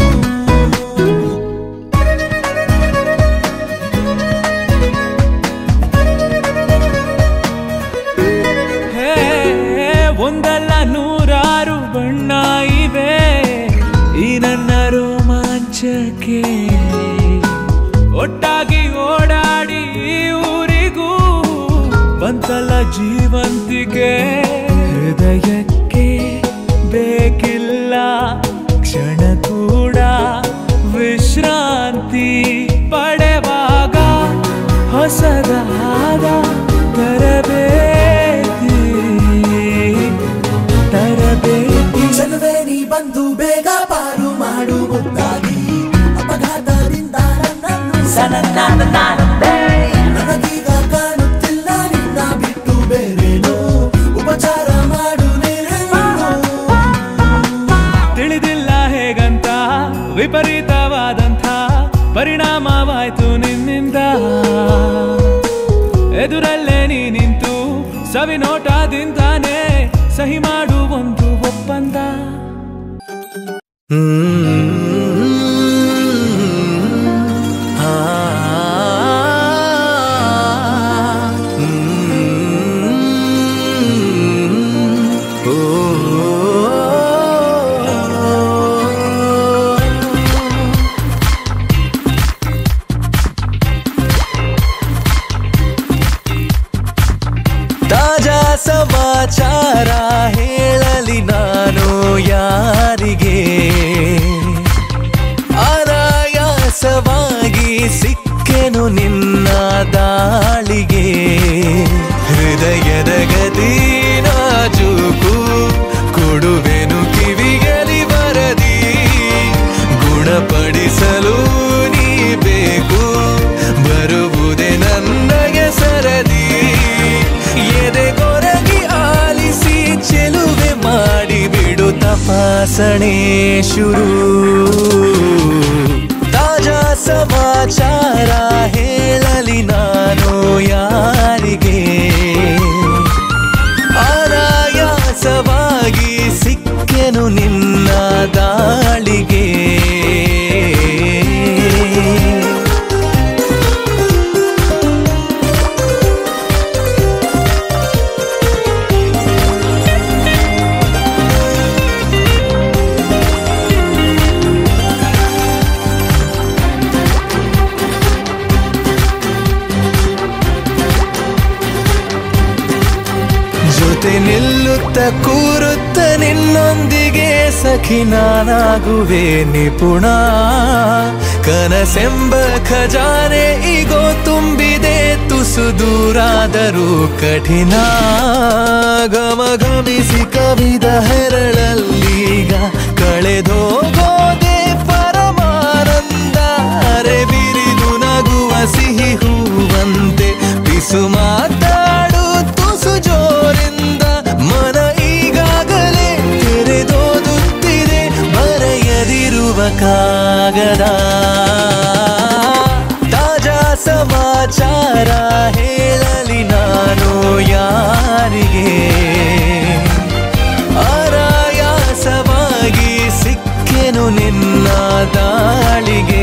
ಹೇ ಒಂದಲ್ಲ ನೂರಾರು ಬಣ್ಣ ಇವೆ ಈ ನನ್ನ ರೋಮಾಂಚಕ್ಕೆ ಒಟ್ಟಾಗಿ ಓಡಾಡಿ ಈ ಊರಿಗೂ ಬಂತಲ್ಲ ಜೀವಂತಿಕೆ ಹೃದಯಕ್ಕೆ ಬೇಕಿಲ್ಲ ಕ್ಷಣ ಕೂಡ ವಿಶ್ರಾಂತಿ ಪಡೆವಾಗ ಹೊಸದಾದ ತರಬೇತಿ ತರಬೇತಿ ಚೆಲುವೆ ನೀ ಬಂದು ಬೇಗ ಪಾರು ಮಾಡು ಮುದ್ದಾಗಿ ಅಪಘಾತದಿಂದ ನನ್ನನ್ನು ನನಗೀಗ ಕಾಣುತ್ತಿಲ್ಲ ನಿನ್ನ ಬಿಟ್ಟು ಬೇರೇನು ಉಪಚಾರ ಮಾಡು ನೀನು ತಿಳಿದಿಲ್ಲ ಹೇಗಂತ ವಿಪರೀತವಾದಂಥ ಪರಿಣಾಮವಾಯ್ತು ನಿನ್ನಿಂದ ಎದುರಲ್ಲೇ ನೀ ನಿಂತು ಸವಿ ನೋಟದಿಂದಾನೆ ಸಹಿ ಮಾಡು ಒಂದು ಒಪ್ಪಂದ ತಾಜಾ ಸಮಾಚಾರ ಹೇಳಲಿ ನಾನು ಯಾರಿಗೆ ಅನಾಯಾಸವಾಗಿ ಸಿಕ್ಕೆನು ನಿನ್ನ ದಾಳಿಗೆ ಹೃದಯದ ಗತಿ ನಾಜೂಕು ಕೊಡುವೆನು ಕಿವಿಗಲಿ ಬರದಿ ಗುಣಪಡಿಸಲು ನೀ ಬೇಕು ಬರುವುದೇ ನನಗೆ ಸರದಿ ಎದೆಗೊರಗಿ ಆಲಿಸಿ ಚೆಲುವೆ ಮಾಡಿ ಬಿಡು ತಪಾಸಣೆ ಶುರು ತಾಜಾ ಸಮಾಚಾರ ಹೇಳಲಿ ನಾನು ಯಾರಿಗೆ ಆರಾಯಾಸವಾಗಿ ಸಿಕ್ಕೆನು ನಿನ್ನ ದಾಳಿಗೆ ಜೊತೆ ನಿಲ್ಲುತ್ತ ಕೂರುತ್ತ ನಿನ್ನೊಂದಿಗೆ ಸಖಿ ನಾನಾಗುವೆ ನಿಪುಣ ಕನಸೆಂಬ ಖಜಾನೆ ಈಗೋ ತುಂಬಿದೆ ತುಸು ದೂರಾದರೂ ಕಠಿಣ ಗಮ ಗಮಿಸಿ ಕವಿದ ಹೆರಳಲ್ಲೀಗ ಕಳೆದೋಗೋದೆ ಪರಮಾನಂದ ಅರೆ ಬಿರಿದು ನಗುವ ಸಿಹಿ ಹೂವಂತೆ ಬಿಸು ಮಾತಾಡು ತುಸು ಜೋರಿಂದ ಮನ ಈಗಾಗಲೇ ತೆರೆದೋದುತ್ತಿದೆ ಬರೆಯದಿರುವ ಕಾಗದ ತಾಜಾ ಸಮಾಚಾರ ಹೇಳಲಿ ನಾನು ಯಾರಿಗೆ ಆರಾಯಾಸವಾಗಿ ಸಿಕ್ಕೆನು ನಿನ್ನ ದಾಳಿಗೆ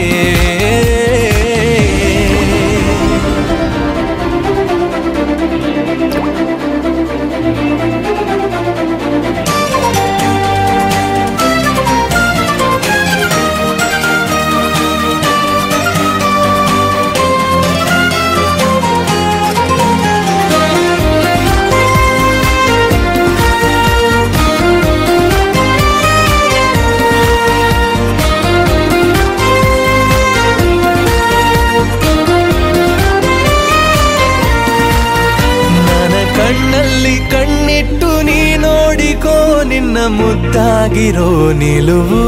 ನಿನಗಾಗಿರೋ ನಿಲುವು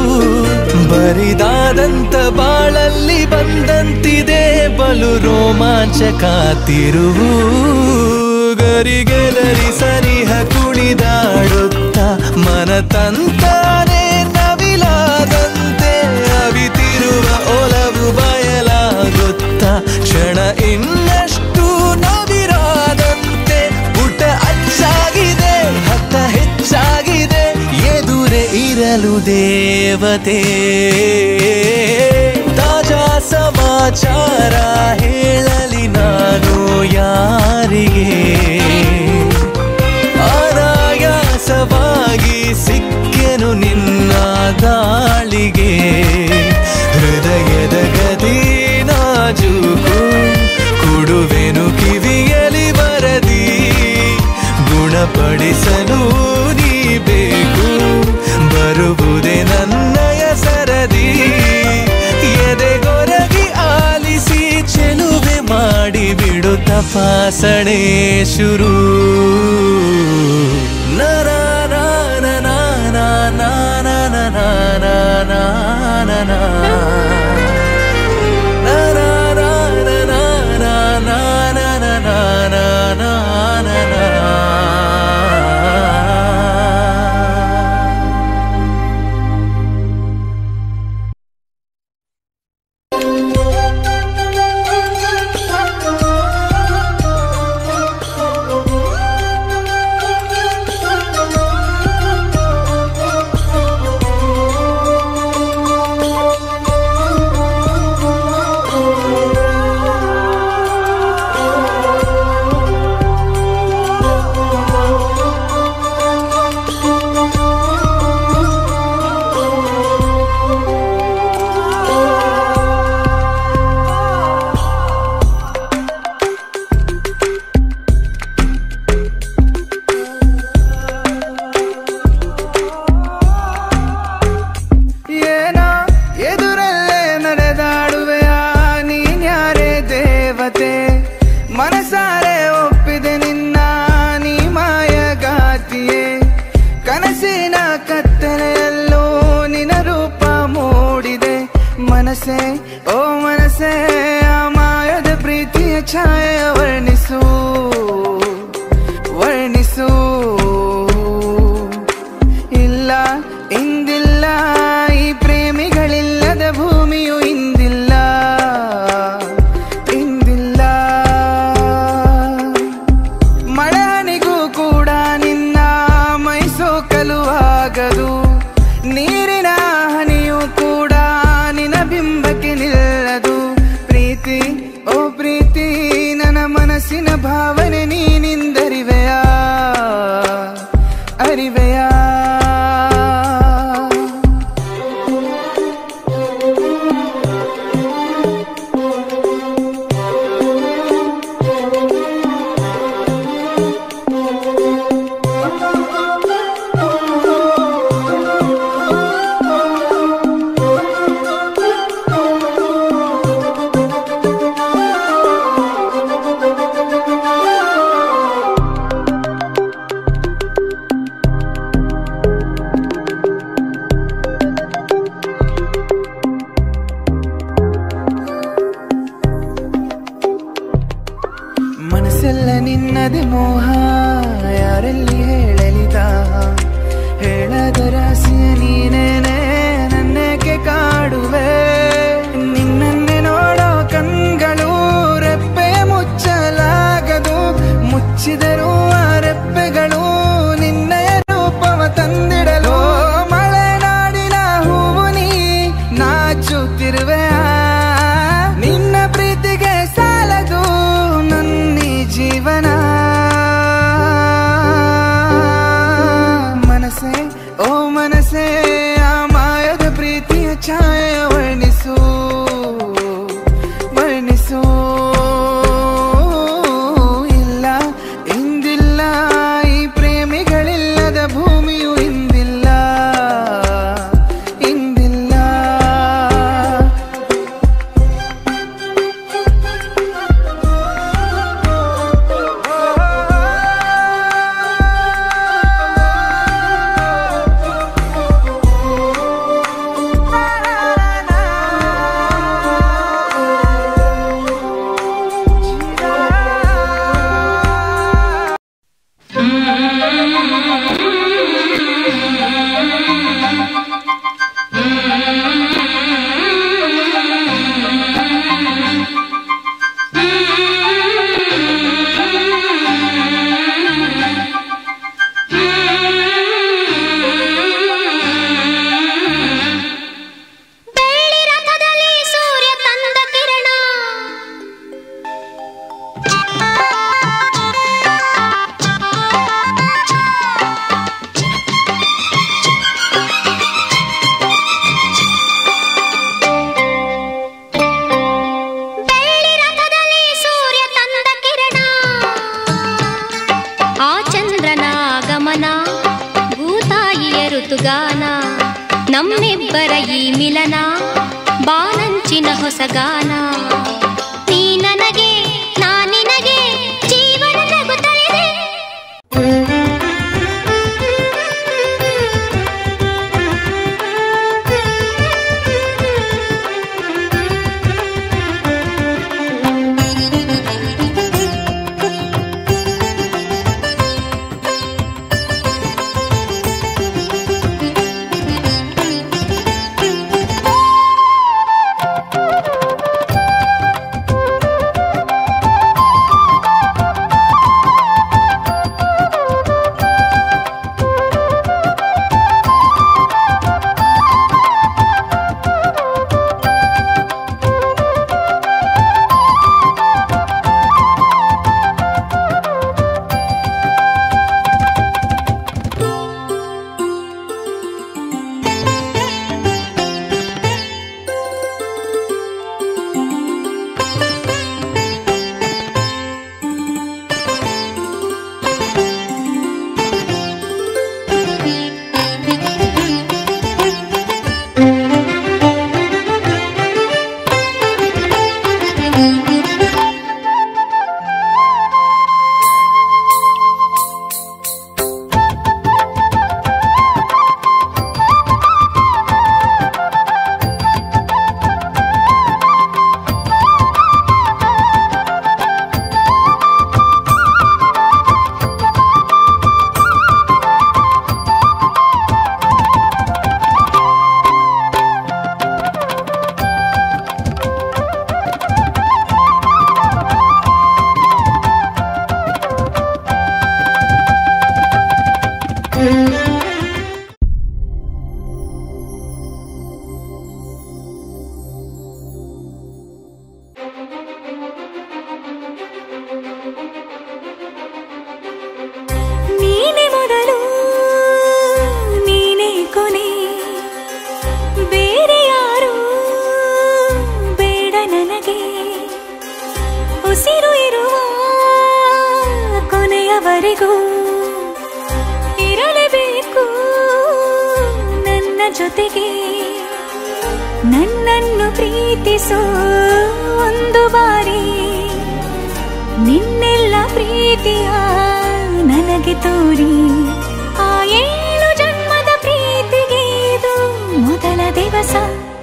ಬರಿದಾದಂತ ಬಾಳಲ್ಲಿ ಬಂದಂತಿದೆ ಬಲು ರೋಮಾಂಚಕ ತಿರುವು ಗರಿಗೆಲರಿ ಸನಿಹ ಕುಣಿದಾಡುತ್ತ ಮನ ತಂತಾನೆ ನವಿಲಾದಂತೆ ಅವಿತಿರುವ ಒಲವು ಬಯಲಾಗುತ್ತ ಕ್ಷಣ ಇನ್ನಷ್ಟು ನವಿರಾದಂತೆ ಪುಟ ಅಚ್ಚಾಗಿದೆ ಹತ್ತ ಹೆಚ್ಚಾಗಿದೆ ಎದುರೆ ಇರಲು ದೇವತೆ ತಾಜಾ ಸಮಾಚಾರ ಹೇಳಲಿ ನಾನು ಯಾರಿಗೆ ಅನಾಯಾಸವಾಗಿ ಸಿಕ್ಕೆನು ನಿನ್ನ ದಾಳಿಗೆ ಹೃದಯದ ಗದಿ ನಾಜೂಕು ಕೊಡುವೆನು ಕಿವಿಯಲಿ ಬರದಿ ಗುಣಪಡಿಸಲು ನೀ ಬೇಕು ಬರುವುದೇ ನನ್ನಯ ಸರದಿ ಎದೆಗೊರಗಿ ಆಲಿಸಿ ಚೆಲುವೆ ಮಾಡಿ ಬಿಡು ತಪಾಸಣೆ ಶುರು ನರ ನಾನ ನಾನ ನಾನ ನಾನ ನಾನ ಏನೋ ಎದುರಲ್ಲೇ ನಡೆದಾಡುವೆಯ ನೀನ್ಯಾರೇ ದೇವತೆ ಮನಸಾರೆ ಒಪ್ಪಿದೆ ನಿನ್ನ ನೀ ಮಾಯಗಾತಿಯೇ ಕನಸಿನ ಕತ್ತಲೆಯಲ್ಲೂ ನಿನ ರೂಪ ಮೂಡಿದೆ ಮನಸ್ಸೇ ಓ ಮನಸ್ಸೇ ಆ ಮಾಯದ ಪ್ರೀತಿಯ ಛಾಯೆಯ ವರ್ಣಿಸು ವರ್ಣಿಸು ಇಲ್ಲ ಇಂದಿಲ್ಲ ಈ ಪ್ರೇಮಿಗಳಿಲ್ಲದ ಭೂಮಿಯು ಇಂದಿಲ್ಲ ಇಂದಿಲ್ಲ ಮಳೆಹನಿಗೂ ಕೂಡ ನಿನ್ನ ಮೈಸೋಕಲುವಾಗದು ನೀರಿನ ಹನಿಯೂ ಕೂಡ ನಿನ್ನ ಬಿಂಬಕ್ಕೆ ನಿಲ್ಲದು ನಮ್ಮಿಬ್ಬರ ಈ ಮಿಲನ ಬಾನಂಚಿನ ಹೊಸಗಾನ ನೀ ನನಗೆ ನಾ ನಿನಗೆ ಜೀವನ ನಗುತ್ತಲಿದೆ ನೀನೆ ಮೊದಲು ನೀನೆ ಕೊನೆ ಬೇರೆ ಯಾರು ಬೇಡ ನನಗೆ ಉಸಿರು ಇರುವ ಕೊನೆಯವರೆಗೂ ಇರಲೇಬೇಕು ನನ್ನ ಜೊತೆಗೆ ನನ್ನನ್ನು ಪ್ರೀತಿಸೋ ಒಂದು ಬಾರಿ ನಿನ್ನೆಲ್ಲ ಪ್ರೀತಿಯ ನನಗೆ ತೋರಿ ಆ ಏಳು ಜನ್ಮದ ಪ್ರೀತಿಗೆ ಇದು ಮೊದಲ ದಿವಸ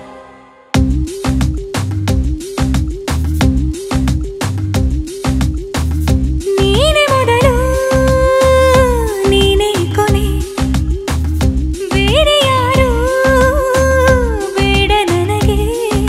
ನೀನೆ ಮೊದಲು ನೀನೆ ಕೊನೆ ಬೇರೆ ಯಾರು ಬೇಡ ನನಗೆ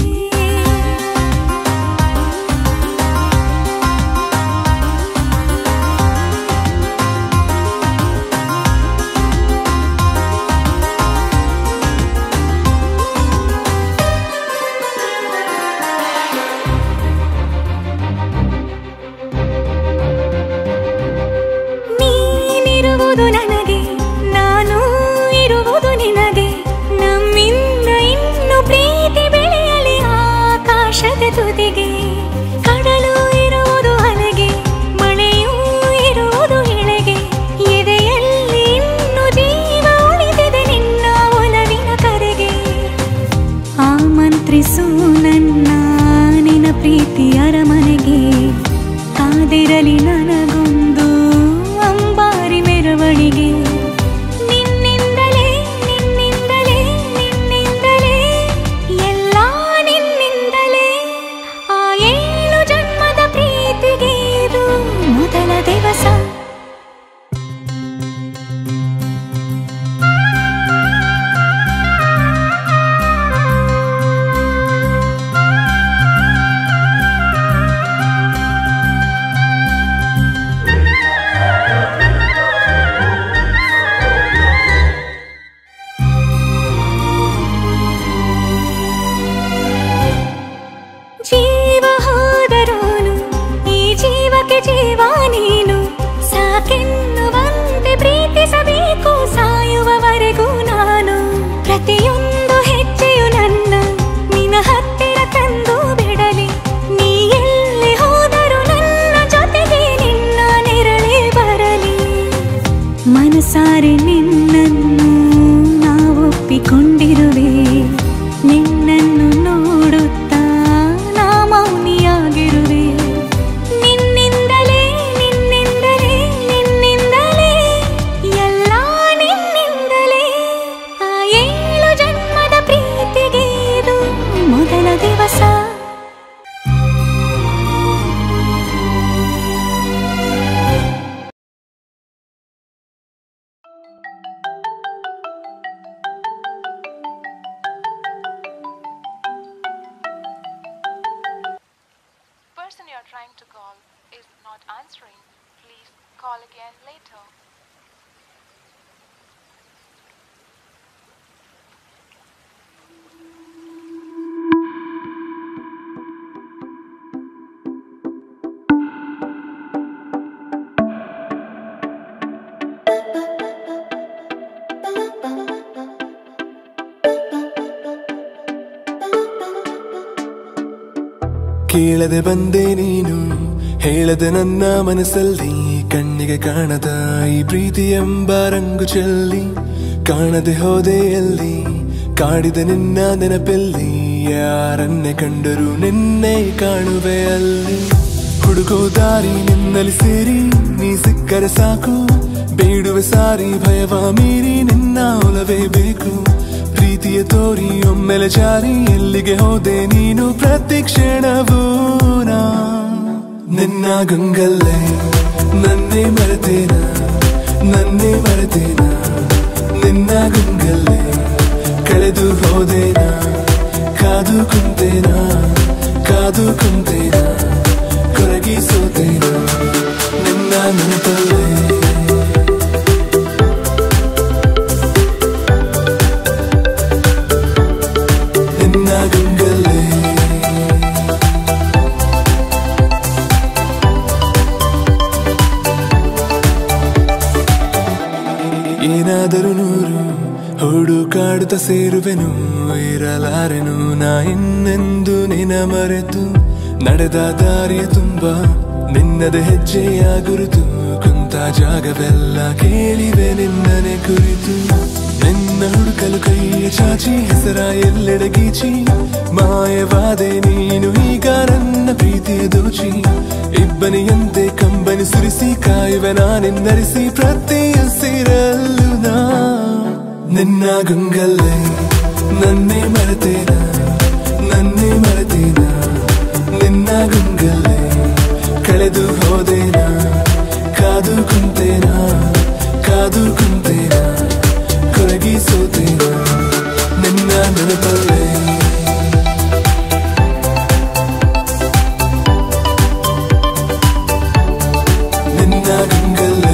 ನೀನಿರುವುದು ನನಗೆ ನಾನು ಇರುವುದು ನಿನಗೆ ನಮ್ಮಿಂದ ಇನ್ನು ಪ್ರೀತಿ ಬೆಳೆಯಲಿ ಆಕಾಶದ ತುದಿಗೆ ಕಡಲು ಇರುವುದು ಅಲೆಗೆ ಮಳೆಯೂ ಇರುವುದು ಇಳೆಗೆ ಎದೆಯಲ್ಲಿ ಇನ್ನು ಜೀವ ಉಳಿದಿದೆ ನಿನ್ನ ಒಲವಿನ ಕರೆಗೆ ಆಮಂತ್ರಿಸು ನನ್ನ ನಿನ ಪ್ರೀತಿ ಅರಮನೆಗೆ ಕಾದಿರಲಿ ನನಗೊಂದು ಅಂಬಾರಿ ಮೆರವಣಿಗೆ ನಿನ್ನಿಂದಲೇ ನಿನ್ನಿಂದಲೇ ನಿನ್ನಿಂದಲೇ ಎಲ್ಲ ನಿನ್ನಿಂದಲೇ ಆ ಏಳು ಜನ್ಮದ ಪ್ರೀತಿಗೆ ಇದು ಮೊದಲ ದಿವಸ trying to call is not answering. Please call again later. ಕೇಳದೆ ಬಂದೆ ನೀನು ಹೇಳದೆ ನನ್ನ ಮನಸ್ಸಲ್ಲಿ ಕಣ್ಣಿಗೆ ಕಾಣದ ಈ ಪ್ರೀತಿ ಎಂಬ ರಂಗು ಚೆಲ್ಲಿ ಕಾಣದೆ ಹೋದೆ ಎಲ್ಲಿ ಕಾಡಿದ ನಿನ್ನ ನೆನಪೆಲ್ಲಿ ಯಾರನ್ನೇ ಕಂಡರೂ ನಿನ್ನೆ ಕಾಣುವೆ ಅಲ್ಲಿ ಹುಡುಗೋ ದಾರಿ ನಿನ್ನಲ್ಲಿ ಸೇರಿ ನೀ ಸಿಕ್ಕರೆ ಸಾಕು ಬೇಡುವೆ ಸಾರಿ ಭಯವ ಮೀರಿ ನಿನ್ನ ಒಲವೇ ಬೇಕು ಪ್ರೀತಿಯ ತೋರಿ ಒಮ್ಮೆಲೆ ಜಾರಿ ಎಲ್ಲಿಗೆ ಹೋದೆ ನೀನು ಪ್ರತಿ ಕ್ಷಣವೂ ನಾ ನಿನ್ನ ಗಂಗಲ್ಲೇ ನನ್ನೇ ಮರೆತೇನ ನನ್ನೇ ಮರೆತೇನ ನಿನ್ನ ಗಂಗಲ್ಲೇ ಕಳೆದು ಹೋದೇನ ಕಾದು ಕುಂತೇನ ಕಾದು ಕುಂತೇನ ಕೊರಗಿ ಸೋತೇನ ನಿನ್ನ ನೆನಪಲ್ಲೇ ನಿನ್ನ ಗಂಗಲ್ಲೇ ಏನಾದರೂ ನೂರು ಹುಡುಕಾಡುತ್ತ ಸೇರುವೆನು ಇರಲಾರೆನು ನಾ ಇನ್ನೆಂದು ನಿನ ಮರೆತು ನಡೆದ ದಾರಿಯ ತುಂಬ ನಿನ್ನದ ಹೆಜ್ಜೆಯ ಗುರುತು ಕುಂತ ಜಾಗವೆಲ್ಲ ಕೇಳಿವೆ ನಿನ್ನನೆ ಕುರಿತು ನಿನ್ನ ಹುಡುಕಲು ಕೈಯ ಚಾಚಿ ಹೆಸರ ಎಲ್ಲೆಡೆ ಗೀಚಿ ಮಾಯವಾದೆ ನೀನು ಈಗ ನನ್ನ ಪ್ರೀತಿಯ ದೋಚಿ ಇಬ್ಬನಿಯಂತೆ ಕಂಬನಿ ಸುರಿಸಿ ಕಾಯುವೆ ನಾನೆನ್ನರಿಸಿ ಪ್ರತಿ ಹಸಿರಲ್ಲೂ ನಾ ನಿನ್ನ ಗಂಗಲ್ಲೇ ನನ್ನೇ ಮರೆತೇನ ನನ್ನೇ ಮರೆತೇನ ನಿನ್ನ ಗಂಗಲ್ಲೇ ಕಳೆದು ಹೋದೇನ ಕಾದು ಕುಂತೇನ ಕಾದು ಕುಂತೇನ ಕೊರಗಿ ಸೋತೇನ ನಿನ್ನ ನೆನಪಲ್ಲೇ ನಿನ್ನ ಗಂಗಲ್ಲೇ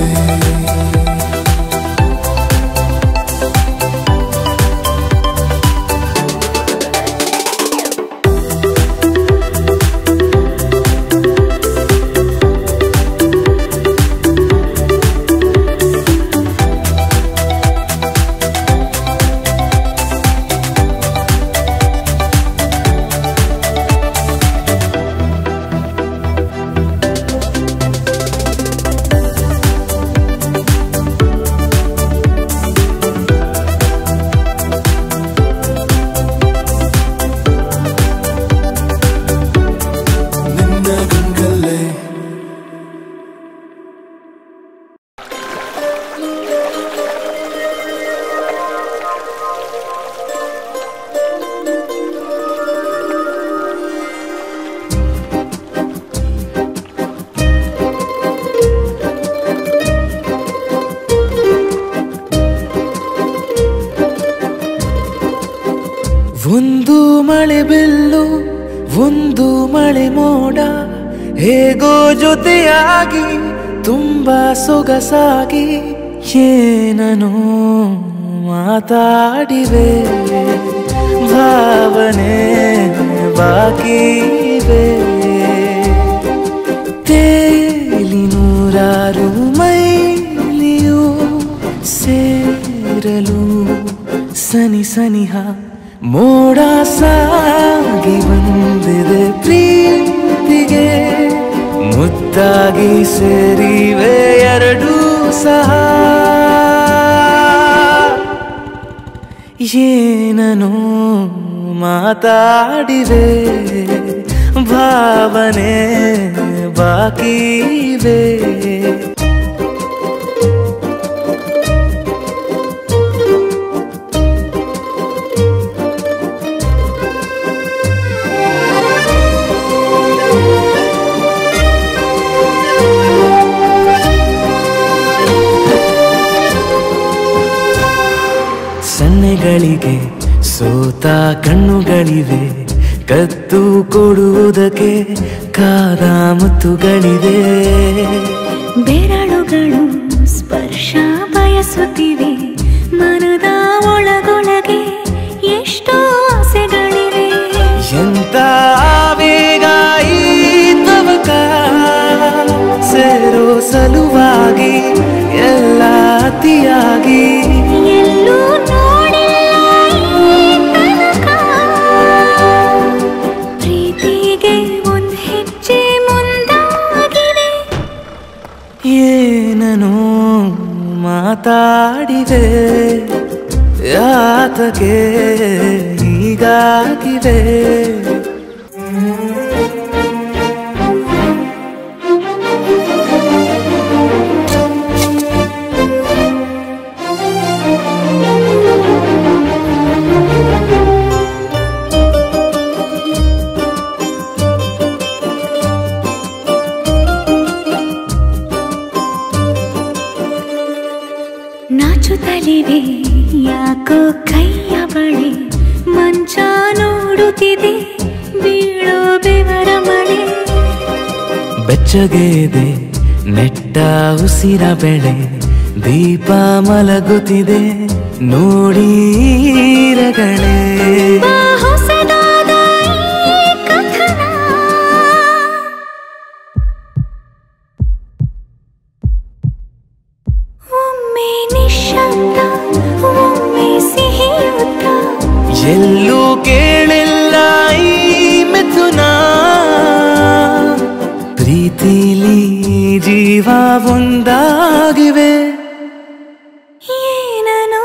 ನಿನ್ನ ಗಂಗಲ್ಲೇ ಒಂದು ಮಳೆ ಬೆಲ್ಲು ಒಂದು ಮಳೆ ಮೋಡ ಹೇಗೋ ಜೊತೆಯಾಗಿ ತುಂಬಾ ಸೊಗಸಾಗಿ ಏನನು ಮಾತಾಡಿವೆ ಭಾವನೆ ಬಾಕಿ ಇವೆ ತೇಲಿ ನೂರಾರು ಮೈಲಿಯು ಸೇರಲು ಸನಿ ಸನಿಹ ಮೋಡ ಸಾಗಿ ಬಂದಿದೆ ಪ್ರೀತಿಗೆ ಮುದ್ದಾಗಿ ಸೇರಿವೆ ಎರಡೂ ಸಹ ಏನನು ಮಾತಾಡಿವೆ ಭಾವನೆ ಬಾಕಿ ಇವೆ ಸನ್ನೆಗಳಿಗೆ ಸೋತ ಕಣ್ಣುಗಳಿವೆ ಕತ್ತು ಕೊಡುವುದಕ್ಕೆ ಬೇಕಾದ ಮುತ್ತುಗಳಿವೆ ಬೆರಳುಗಳು ಸ್ಪರ್ಶ ಬಯಸುತ್ತಿವೆ ಮನದ ಒಳಗೊಳಗೆ ಎಷ್ಟೋ ಆಸೆಗಳಿವೆ ಎಂತ ಆವೇಗ ಈ ತವಕ ಸೇರೋ ಸಲುವಾಗಿ ಎಲ್ಲ ಅತಿಯಾಗಿ ಎಲ್ಲೂ ನೋಡಿಲ್ಲ ಈ ತನಕ ಪ್ರೀತಿಗೆ ಒಂದ್ ಹೆಜ್ಜೆ ಮುಂದಾಗಿದೆ ಏನನು ಮಾತಾಡಿದೆ ಯಾತಕ್ಕೆ ಹೀಗಾಗಿವೆ ನಾಚುತ್ತಲಿವೆ ಯಾಕೋ ಕೈಯ ಬಳಿ ಮಂಚ ನೋಡುತ್ತಿದೆ ಬೀಳೋ ಬೆವರ ಮಳೆ ಬೆಚ್ಚಗೆ ಇದೆ ನೆಟ್ಟ ಉಸಿರ ಬೆಳೆ ದೀಪ ಮಲಗುತ್ತಿದೆ ನೋಡೀರಗಳೇ ಬಾ ಹೊಸದಾದ ಈ ಕಥನ ಒಮ್ಮೆ ನಿಶಬ್ದ ಒಮ್ಮೆ ಸಿಹಿಯುತ್ತ ಎಲ್ಲೂ ಕೇಳಿಲ್ಲ ಈ ಮಿಥುನ ಪ್ರೀತಿಲಿ ಜೀವ ಒಂದಾಗಿವೆ ಏನನು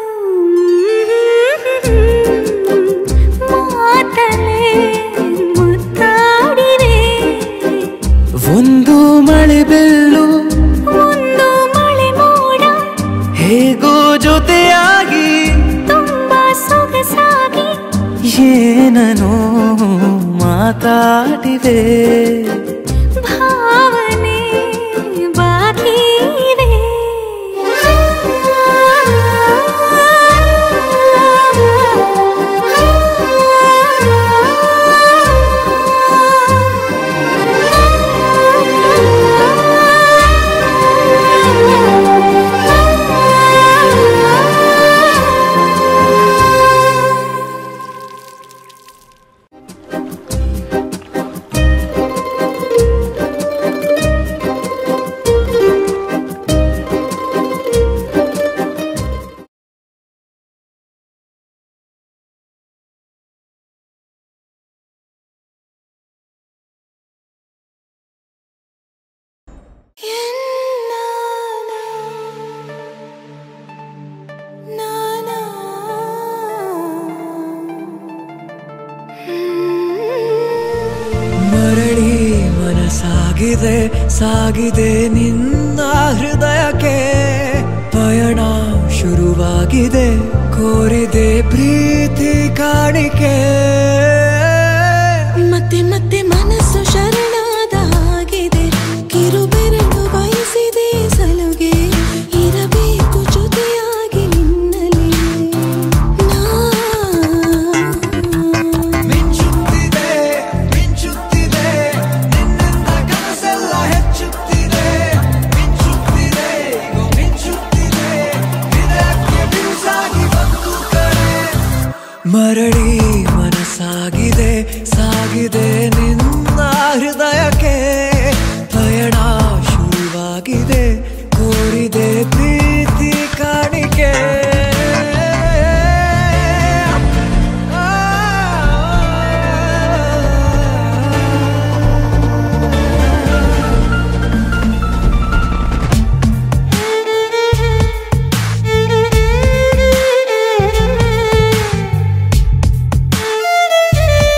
ಮಾತಲೆ ಮುತ್ತಾಡಿವೆ ಒಂದು ಮಳೆ ಬೆಲ್ಲು ಒಂದು ಮಳೆ ಮೋಡ ಹೇಗೋ ಜೊತೆಯಾಗಿ ತುಂಬಾ ಸೊಗಸಾಗಿ ಏನನೋ ಮಾತಾಡಿವೆ ಭಾವನೆ ಬಾಕಿ ಇವೆ ಮರಳಿ ಮನಸಾಗಿದೆ ಸಾಗಿದೆ ನಿನ್ನ ಹೃದಯಕ್ಕೆ ಪಯಣ ಶುರುವಾಗಿದೆ ಕೋರಿದೆ ಪ್ರೀತಿ ಕಾಣಿಕೆ ಮತ್ತೆ ಮತ್ತೆ ಮನಸ್ಸು ಶರಣಾದ ಹಾಗಿದೆ ಕಿರುಬೆರಳು ಬಯಸಿದೆ ಸಲುಗೆ ಇರಬೇಕು ಜೊತೆಯಾಗಿ ನಿನ್ನಲ್ಲಿ ನಾ ಮಿಂಚುತ್ತಿದೆ ಮಿಂಚುತ್ತಿದೆ ನಿನ್ನಿಂದ ಕನಸೆಲ್ಲ ಹೆಚ್ಚುತ್ತಿದೆ ಮಿಂಚುತ್ತಿದೆ ಈಗ ಮಿಂಚುತ್ತಿದೆ ಇದಕ್ಕೆ ಬಿರುಸಾಗಿ ಬಂತು ಕಡೆ ಮರಳಿ ಮನಸ್ಸಾಗಿದೆ ಸಾಗಿದೆ ನಿನ್ನ ಹೃದಯಕ್ಕೆ ಪಯಣ ಶುರುವಾಗಿದೆ ಕೋರಿದೆ ಪ್ರೀತಿ ಕಾಣಿಕೆ ಆ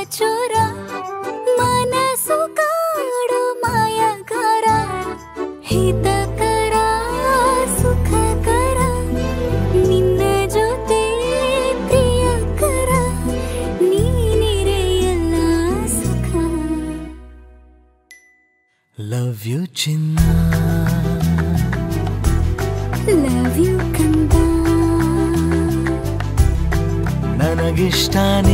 ಚೋರ ಮನಸ್ಸು ಕಾಡು ಮಾಯಗಾರ ಹಿತಕರ ಸುಖಕರ ನಿನ್ನ ಜೊತೆ ಪ್ರಿಯಕರ ನೀನಿರೆ ಎಲ್ಲ ಸುಖ ಲವ್ ಯು ಚಿನ್ನ ಲವ್ ಯು ಕಂದ ನನಗಿಷ್ಟ ನೀ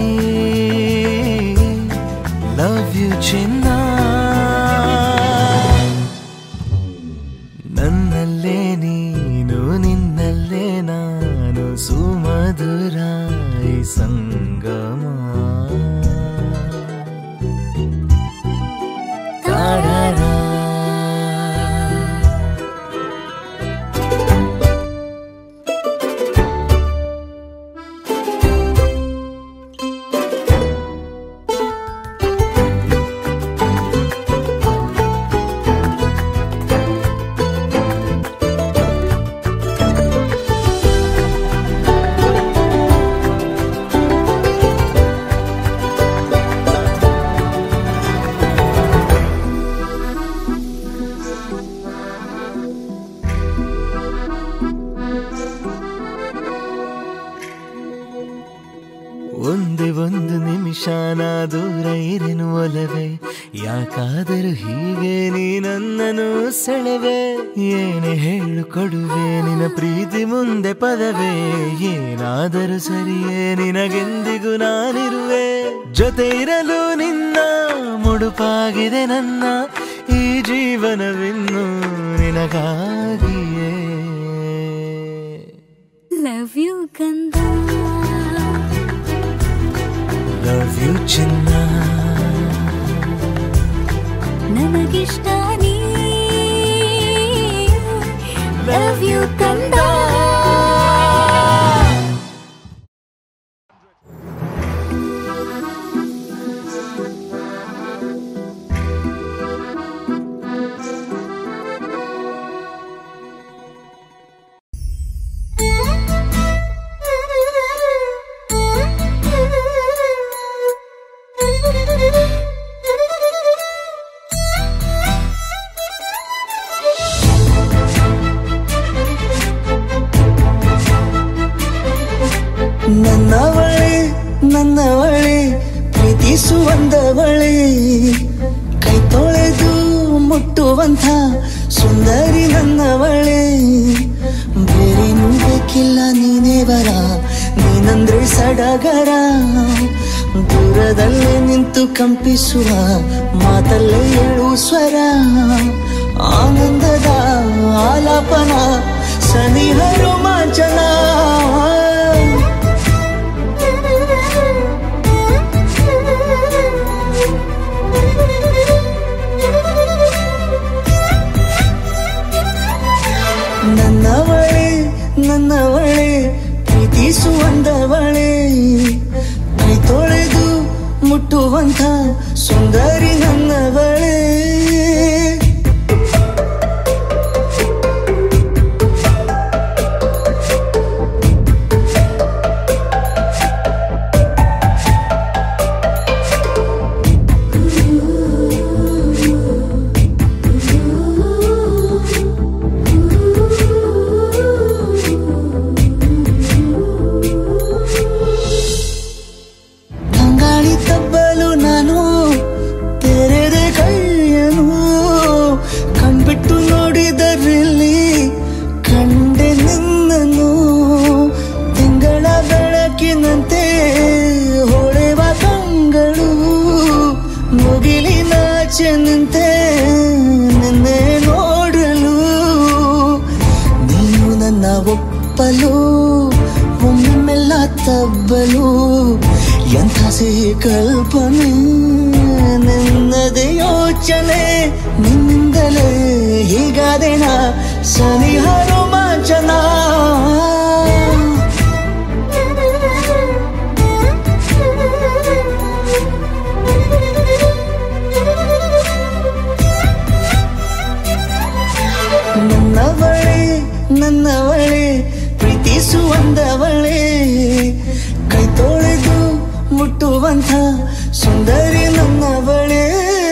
ಲವ್ ಯು ಚಿನ್ನ ನನ್ನಲ್ಲೇ ನೀನು ನಿನ್ನಲ್ಲೇ ನಾನು ಸುಮಧುರ ಈ ಸಂಗಮ ಒಂದೇ ಒಂದು ನಿಮಿಷ ನಾ ದೂರ ಇರೆನು ಒಲವೇ ಯಾಕಾದರೂ ಹೀಗೆ ನೀ ನನ್ನನ್ನು ಸೆಳೆವೆ ಏನೇ ಹೇಳು ಕೊಡುವೆ ನಿನ್ನ ಪ್ರೀತಿ ಮುಂದೆ ಪದವೇ ಏನಾದರೂ ಸರಿಯೇ ನಿನಗೆಂದಿಗೂ ನಾನಿರುವೆ ಜೊತೆ ಇರಲು ನಿನ್ನ ಮುಡುಪಾಗಿದೆ ನನ್ನ ಈ ಜೀವನವಿನ್ನು ನಿನಗಾಗಿಯೇ ಲವ್ ಯು ಕಂದ ಲವ್ ಯು ಚಿನ್ನ ನನಗಿಷ್ಟ ನೀ ಲವ್ ಯು ಕಂದ ನನ್ನವಳೆ ನನ್ನವಳೆ ಪ್ರೀತಿಸುವಂದವಳೆ ಕೈ ತೊಳೆದು ಮುಟ್ಟುವಂಥ ಸುಂದರಿ ನನ್ನವಳೆ ಬೇರೇನೂ ಬೇಕಿಲ್ಲ ನೀನೇ ಬರ ನೀನಂದ್ರೆ ಸಡಗರ ದೂರದಲ್ಲೇ ನಿಂತು ಕಂಪಿಸುವ ಮಾತಲ್ಲೇ ಏಳು ಸ್ವರ ಆನಂದದ ಆಲಾಪನ ಸನಿಹ ರೋಮಾಂಚನ ನನ್ನವಳೆ ನನ್ನವಳೆ ಪ್ರೀತಿಸುವಂದವಳೆ ಕೈ ತೊಳೆದು ಮುಟ್ಟುವಂಥ ಸುಂದರಿ ನನ್ನವಳೆ ತಂಗಾಳಿ ತಬ್ಬಲು ನಾನು ತೆರೆದೆ ಕೈಯನು ಕಣ್ಬಿಟ್ಟು ನೋಡಿದರಲ್ಲಿ ಕಂಡೆ ನಿನ್ನನು ತಿಂಗಳ ಬೆಳಕಿನಂತೆ ಹೊಳೆವ ಕಂಗಳು ಮುಗಿಲಿನಾಚೆ ನಿಂತೆ ನಿನ್ನೆ ನೋಡಲು ನೀನು ನನ್ನ ಒಪ್ಪಲು ಒಮ್ಮೆಲ್ಲ ತಬ್ಬಲು ಎಂಥ ಸಿಹಿ ಕಲ್ಪನೆ ನಿನ್ನದೇ ಯೋಚನೆ ನಿನ್ನಿಂದಲೇ ಹೀಗಾದೇನ ಸನಿಹ ರೋಮಾಂಚನ ನನ್ನವಳೆ ನನ್ನವಳೆ ಪ್ರೀತಿಸುವಂದವಳೆ ಕೈ ತೊಳೆದು ಮುಟ್ಟುವಂಥ ಸುಂದರಿ ನನ್ನವಳೇ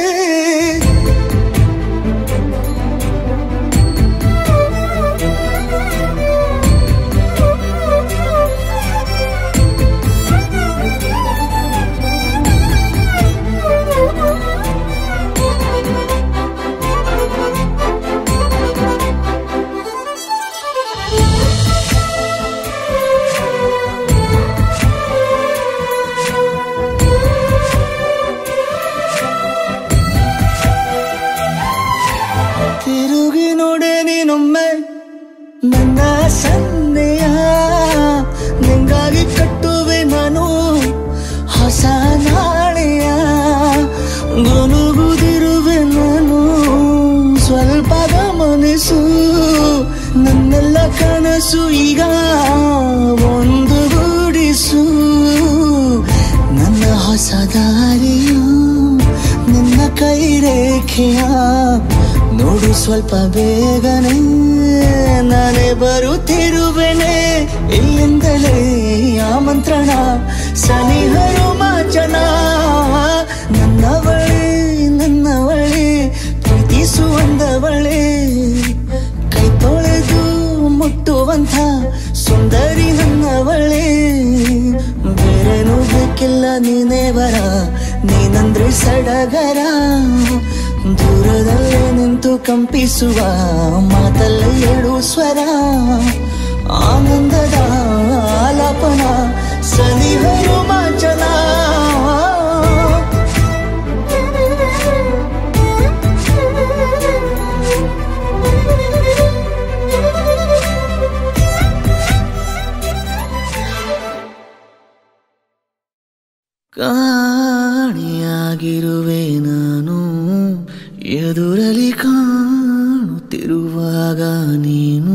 ತಿರುಗಿ ನೋಡೆ ನೀನೊಮ್ಮೆ ನನ್ನ ಸನ್ನೆಯ ನಿಂಗಾಗಿ ಕಟ್ಟುವೆ ನಾನು ಹೊಸ ನಾಳೆಯ ಗುನುಗುದಿರುವೆ ನಾನು ಸ್ವಲ್ಪ ಗಮನಿಸು ನನ್ನೆಲ್ಲ ಕನಸು ಈಗ ಒಂದು ಗೂಡಿಸು ನನ್ನ ಹೊಸ ದಾರಿಯು ನಿನ್ನ ಕೈ ರೇಖೆಯ ನೋಡು ಸ್ವಲ್ಪ ಬೇಗನೆ ನಾನೇ ಬರುತ್ತಿರುವೆನೆ ಇಲ್ಲಿಂದಲೇ ಆಮಂತ್ರಣ ಸನಿಹರು ಮಾಚನ ನನ್ನವಳೇ ನನ್ನವಳೇ ಪ್ರೀತಿಸುವಂದವಳೇ ಕೈ ತೊಳೆದು ಮುಟ್ಟುವಂಥ ಸುಂದರಿ ನನ್ನವಳೇ ಬೇರೇನು ಬೇಕಿಲ್ಲ ನೀನೇ ವರ ನೀನಂದ್ರೆ ಸಡಗರ ದೂರದಲ್ಲೇ ನಿಂತು ಕಂಪಿಸುವ ಮಾತಲ್ಲೇ ಏಳು ಸ್ವರ ಆನಂದದ ಆಲಾಪನ ಸನಿಹರು ಮಾಚನ ಕಾಣಿಯಾಗಿರುವೆ ನಾನು ಎದುರಲಿ ಕಾಣುತ್ತಿರುವಾಗ ನೀನು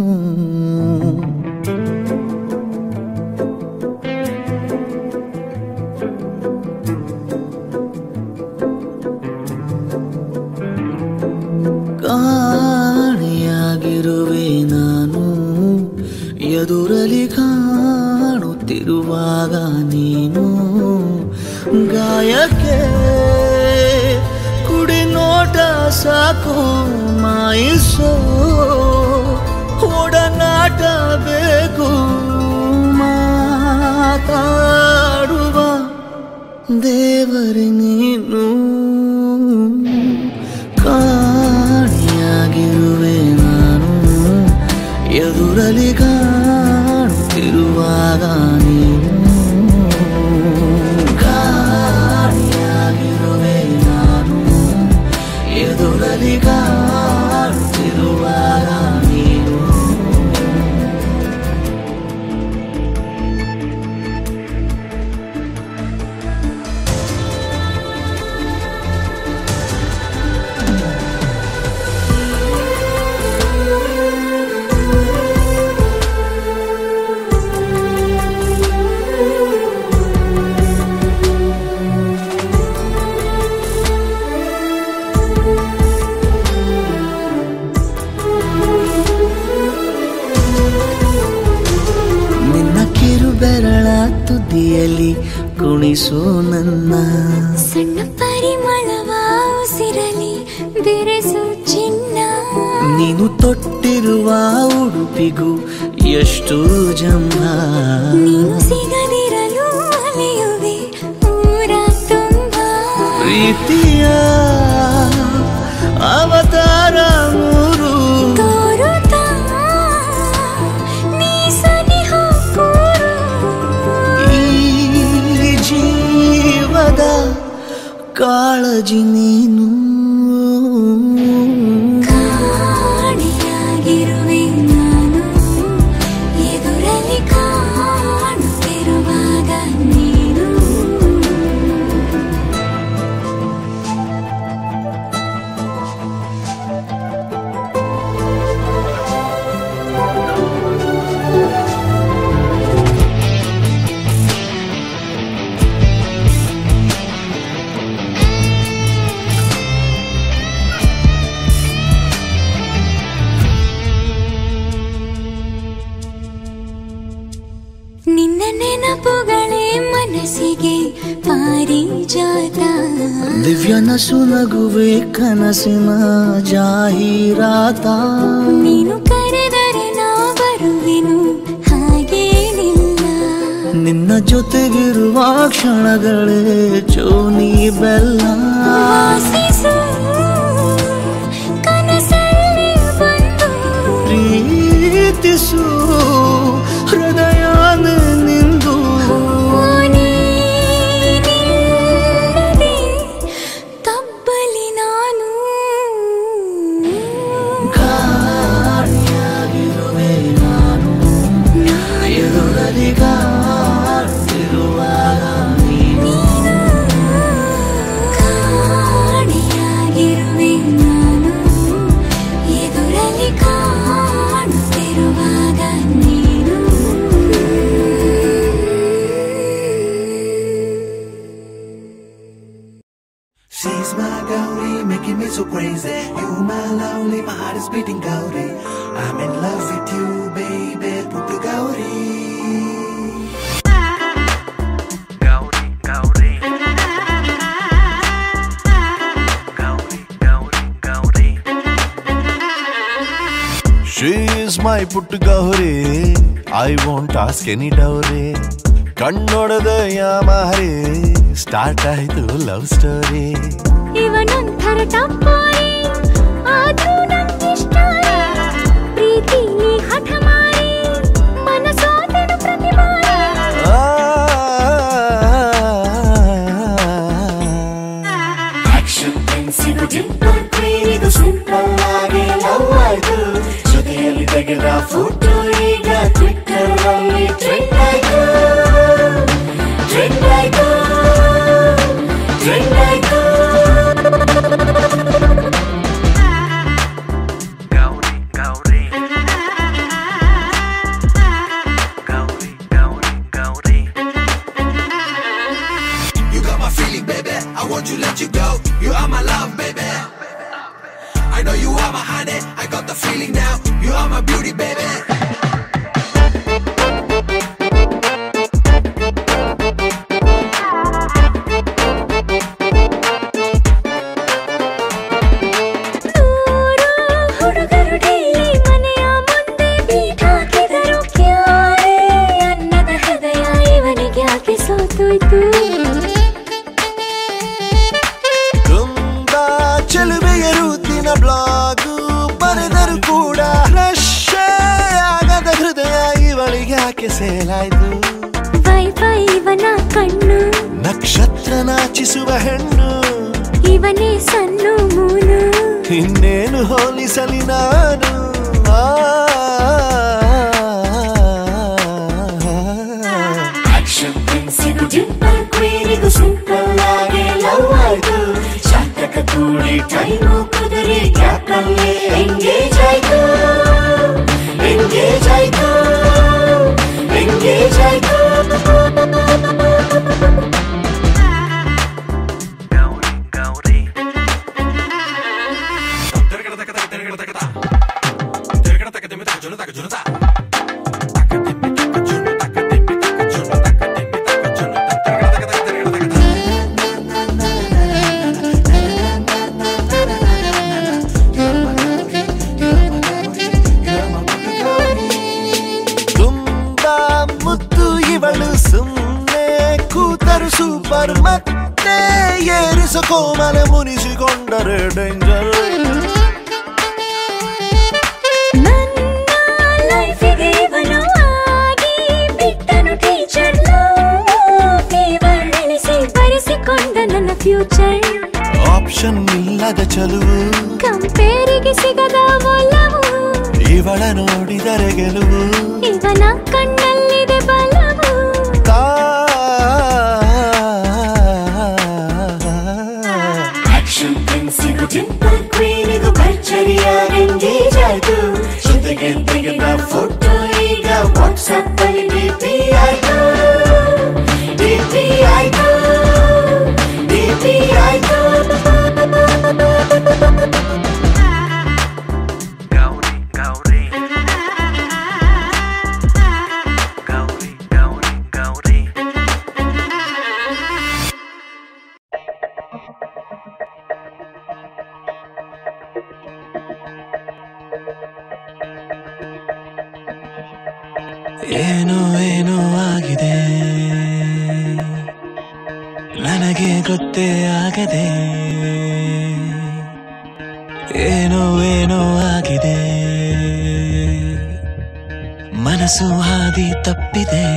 ಕಾಣಿಯಾಗಿರುವೆ ನಾನು ಎದುರಲಿ ಕಾಣುತ್ತಿರುವಾಗ ನೀನು ಗಾಯಕ್ಕೆ ಕುಡಿ ನೋಟ ಸಾಕು ಮಾಯಿಸೋ ಒಡನಾಟ ಬೇಕು ಮಾತಾಡುವ ದೇವರೇ ನೀನು ಕಾಣಿಯಾಗಿರುವೆ ನಾನು ಎದುರಲಿ ಕಾಣುತ್ತಿರುವಾಗ ನೀನು ಕಾಣಿಯಾಗಿರುವೆ ನಾನು ಎದುರಲಿ ಕಾಣುತ್ತಿರುವಾಗ ನೀನು ನಿನ್ನ ಕಿರು ಬೆರಳ ತುದಿಯಲ್ಲಿ ಕುಣಿಸು ನನ್ನ ಸಣ್ಣ ಪರಿಮಳವ ಉಸಿರಲಿ ಬೆರೆಸು ಚಿನ್ನ ನೀನು ತೊಟ್ಟಿರುವ ಉಡುಪಿಗೂ ಎಷ್ಟು ಜಂಭ ನೀನು ಸಿಗದಿರಲು ಅಲೆಯುವೆ ಊರ ತುಂಬ ಪ್ರೀತಿಯ ಅವತಾರ ಮೂರು ತೋರುತ್ತಾ ನೀ ಸನಿಹ ಕೂರು ಈ ಜೀವದ ಕಾಳಜಿ ನೀನು ಕಾಣಿಯಾಗಿರುವೆ ನಾನು ಎದುರಲ್ಲಿ ಕಾಣುತ್ತಿರುವಾಗ ನೀನು ಜಾತ ದಿವ್ಯ ನಸು ನಗುವೆ ಕನಸಿನ ಜಾಹೀರಾತ ನೀನು ಕರೆದರೆ ನಾ ಬರುವೆನು ಹಾಗೇನಿಲ್ಲ ನಿನ್ನ ಜೊತೆಗಿರುವ ಕ್ಷಣಗಳೇ ಚೋನಿ ಬೆಲ್ಲ ವಾಸಿಸು ಕನಸಲ್ಲಿ ಬಂದು ಪ್ರೀತಿಸು ಹೃದಯ ನಿಂದು ನೀನಿಲ್ಲದೆ ತಬ್ಬಲಿ ನಾನು ಗಾಳಿಯಾಗಿರುವೆ ನಾನು ಎದುರಲ್ಲಿ ಕಾಡುತ್ತಿರುವಾಗ ನೀನು ಕಾಣಿಯಾಗಿರುವೆ ನಾನು ಎದುರಲ್ಲಿ ಕಾಣುತ್ತಿರುವಾಗ ನೀನು She's my Gauri, making me so crazy. You my lovely, my heart is beating Gauri. I'm in love with you, baby. Puttu Gauri. Gauri, Gauri. Gauri, Gauri, Gauri. She is my puttu gauri. I won't ask any dowry. ಕಣ್ಣೊಡೆದ ಯಾಮಾರಿ start ಆಯ್ತು love story ಇವನೊಂಥರ ಟಪ್ಪೋರಿ ಆದ್ರೂ ನಂಗಿಷ್ಟ ಪ್ರೀತಿಲಿ ಹಠ ಮಾರಿ ಮನಸೋದನು ಪ್ರತಿ ಬಾರಿ ಆಕ್ಷನ್ ಪೆನ್ಸಿಲ್ ಡಿಂಪಲ್ ಕ್ವೀನ್ ಇದು ಸಿಂಪಲ್ ಆಗಿ ಲವ್ ಆಯ್ತು ಜೊತೆಯಲ್ಲಿ ತೆಗೆದ ಫೋಟೋ ಈಗ ಟ್ವಿಟ್ಟರ್ ನಲ್ಲಿ ಟ್ರೆಂಡ್ ಆಯ್ತು ಟ್ರೆಂಡ್ ಆಯ್ತು ಟ್ರೆಂಡ್ ಆಯ್ತು Gauri, Gauri. Gauri, Gauri, Gauri. You got my feeling, baby. I want you, let you go. You are my love, baby. I know you are my honey. I got the feeling now. You are my beauty, baby. ನೂರು ಹುಡುಗರು daily ಮನೆಯ ಮುಂದೆ beet ಹಾಕಿದರು ಕ್ಯಾರೆ ಅನ್ನದ ಹೃದಯ ಇವನಿಗೆ ಯಾಕೆ ಸೋತೋಯ್ತು ತುಂಬಾ ಚೆಲುವೆಯ ರೂತಿನ ಬ್ಲಾಗು ಬರೆದರು ಕೂಡ ರಶ್ಶೇ ಆಗದ ಹೃದಯ ಇವಳಿಗೆ ಯಾಕೆ ಸೇಲಾಯ್ತು ವೈಫೈ ಇವನ ಕಣ್ಣು ನಕ್ಷತ್ರ ನಾಚಿಸುವ ಹೆಣ್ಣು ಇವನೇ ಸಣ್ಣ ಮೂನು ಇನ್ನೇನು ಹೋಲಿಸಲಿ ನಾನು ಆ ಆಕ್ಷನ್ ಪೆನ್ಸಿಲ್ ಡಿಂಪಲ್ ಕ್ವೀನ್ ಇದು ಸಿಂಪಲ್ ಆಗಿ ಲವ್ ಆಯ್ತು ಶಾತಕ ಕೂಡಿ ಟೈಮು ಕುದುರಿ ಗ್ಯಾಪ್ ಅಲ್ಲಿ ಎಂಗೇಜ್ ಆಯ್ತು ಎಂಗೇಜ್ ಆಯ್ತು ಎಂಗೇಜ್ ಆಯ್ತು Gauri, Gauri. ತುಂಬಾ ಮುದ್ದು ಇವಳು ಸುಮ್ಮನೆ ಕೂತರು ಸೂಪರ್ ಮತ್ತೆ ಏರಿಸ ಕೋಮಲ ಮುನಿಸಿಕೊಂಡರೆ ಡೇಂಜರ್ ನನ್ನ ಲೈಫಿಗೆ ಇವನು ಆಗಿ ಬಿಟ್ಟನು ಟೀಚರ್ ಫೇವರ್ ಇಳಿಸಿ ಬರೆಸಿಕೊಂಡ ನನ್ನ ಫ್ಯೂಚರ್ ಆಪ್ಷನ್ ಇಲ್ಲದ ಚಲುವು ಕಂಪೇರಿಗೆ ಸಿಗದ ಒಲವು ಇವಳ ನೋಡಿದರೆ ಗೆಲುವು ಇವನ ಕಣ್ಣಲ್ಲಿದೆ ಬಲವು ಆಕ್ಷನ್ ಪೆನ್ಸಿಲ್ ಡಿಂಪಲ್ ಕ್ವೀನ್ ಇದು ಭರ್ಜರಿಯಾಗಿ ಎಂಗೇಜ್ ಆಯ್ತು ಜೊತೆಗೆ ತೆಗೆದ ಫೋಟೋ ಈಗ ವಾಟ್ಸಪ್ ಅಲ್ಲಿ ಡಿಪಿ ಆಯ್ತು ಡಿಪಿ ಆಯ್ತು ಡಿಪಿ ಆಯ್ತು ಏನೋ ಏನೋ ಆಗಿದೆ ನನಗೆ ಗೊತ್ತೇ ಆಗದೆ ಏನೋ ಏನೋ ಆಗಿದೆ ಮನಸ್ಸು ಹಾದಿ ತಪ್ಪಿದೆ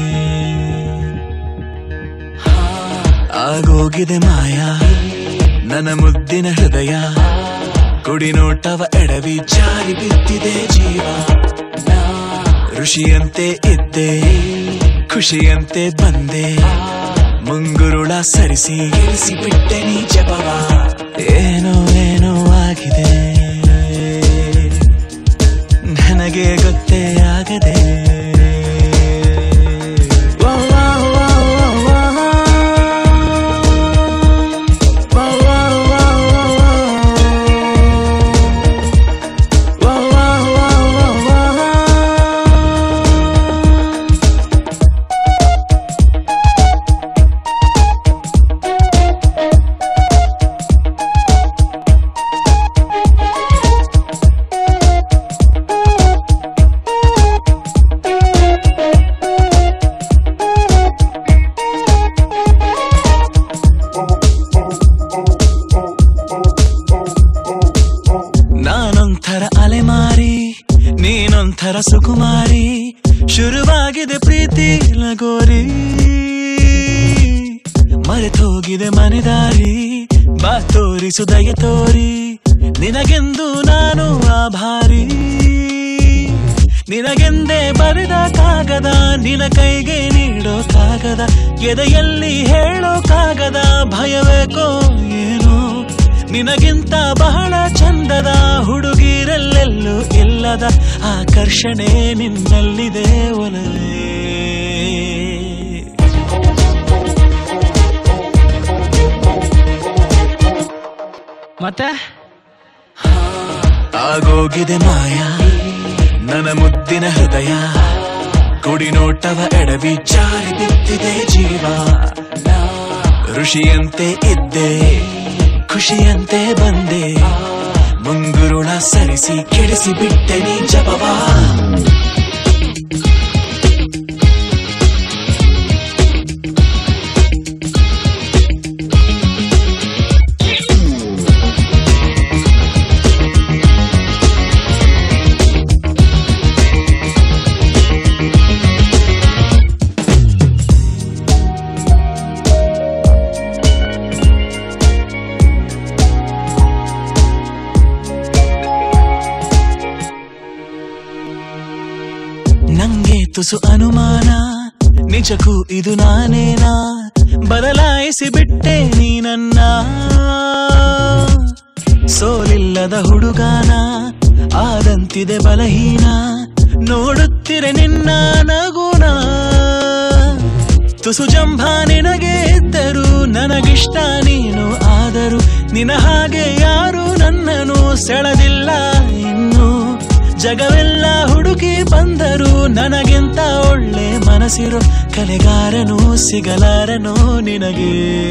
ಆಗೋಗಿದೆ ಮಾಯ ನನ್ನ ಮುದ್ದಿನ ಹೃದಯ ಕುಡಿ ನೋಟವ ಎಡವಿ ಜಾರಿ ಬಿದ್ದಿದೆ ಜೀವ ಋಷಿಯಂತೆ ಇದ್ದೆ ಖುಷಿಯಂತೆ ಬಂದೆ ಮುಂಗುರುಳ ಸರಿಸಿ ಇರಿಸಿ ಬಿಟ್ಟೆ ನೀ ಜಪವ ಏನೋ ಏನೋ ಆಗಿದೆ ನನಗೆ ಗೊತ್ತೇ ಆಗದೆ ವಾ, ವಾ, ವಾ, ವಾ, ವಾ. ವಾ, ವಾ, ವಾ, ವಾ, ವಾ. ವಾ, ವಾ, ವಾ, ವಾ, ವಾ. ನಾನೊಂಥರ ಅಲೆಮಾರಿ ನೀನೊಂಥರ ಸುಕುಮಾರಿ ಶುರುವಾಗಿದೆ ಪ್ರೀತಿ ಲಗೋರಿ ಮರೆತೋಗಿದೆ ಮನೆದಾರಿ ಬಾ ತೋರಿಸು ದಯ ತೋರಿ ನಿನಗೆಂದು ನಾನು ಆಭಾರಿ ನಿನಗೆಂದೇ ಬರೆದ ಕಾಗದ ನಿನ ಕೈಗೆ ನೀಡೋ ಕಾಗದ ಎದೆಯಲ್ಲಿ ಹೇಳೋ ಕಾಗದ ಭಯವೇಕೋ ಏನೋ ನಿನಗಿಂತ ಬಹಳ ಚಂದದ ಹುಡುಗಿರಲ್ಲೆಲ್ಲೂ ಇಲ್ಲದ ಆಕರ್ಷಣೆ ನಿನ್ನಲ್ಲಿದೆ ಒಲವೇ ಮತ್ತೆ ಆಗೋಗಿದೆ ಮಾಯ ನನ್ನ ಮುದ್ದಿನ ಹೃದಯ ಕುಡಿ ನೋಟವ ಎಡವಿ ಜಾರಿ ಬಿದ್ದಿದೆ ಜೀವ ಋಷಿಯಂತೆ ಇದ್ದೆ ಖುಷಿಯಂತೆ ಬಂದೆ ಮುಂಗುರುಳ ಸರಿಸಿ ಕೆಡಿಸಿ ಬಿಟ್ಟೆ ನೀ ಜಪವಾ ನಂಗೆ ತುಸು ಅನುಮಾನ ನಿಜಕ್ಕೂ ಇದು ನಾನೇನಾ ಬದಲಾಯಿಸಿ ಬಿಟ್ಟೆ ನೀ ನನ್ನ ಸೋಲಿಲ್ಲದ ಹುಡುಗಾನ ಆದಂತಿದೆ ಬಲಹೀನ ನೋಡುತ್ತಿರೆ ನಿನ್ನ ನಗುನ ತುಸು ಜಂಭ ನಿನಗೆ ಇದ್ದರು ನನಗಿಷ್ಟ ನೀನು ಆದರೂ ನಿನ ಹಾಗೆ ಯಾರು ನನ್ನನ್ನು ಸೆಳೆದಿಲ್ಲ ಇನ್ನು ಜಗವೆಲ್ಲ ಹುಡುಕಿ ಬಂದರು ನನಗಿಂತ ಒಳ್ಳೆ ಮನಸ್ಸಿರೋ ಕಲೆಗಾರನು ಸಿಗಲಾರನು ನಿನಗೆ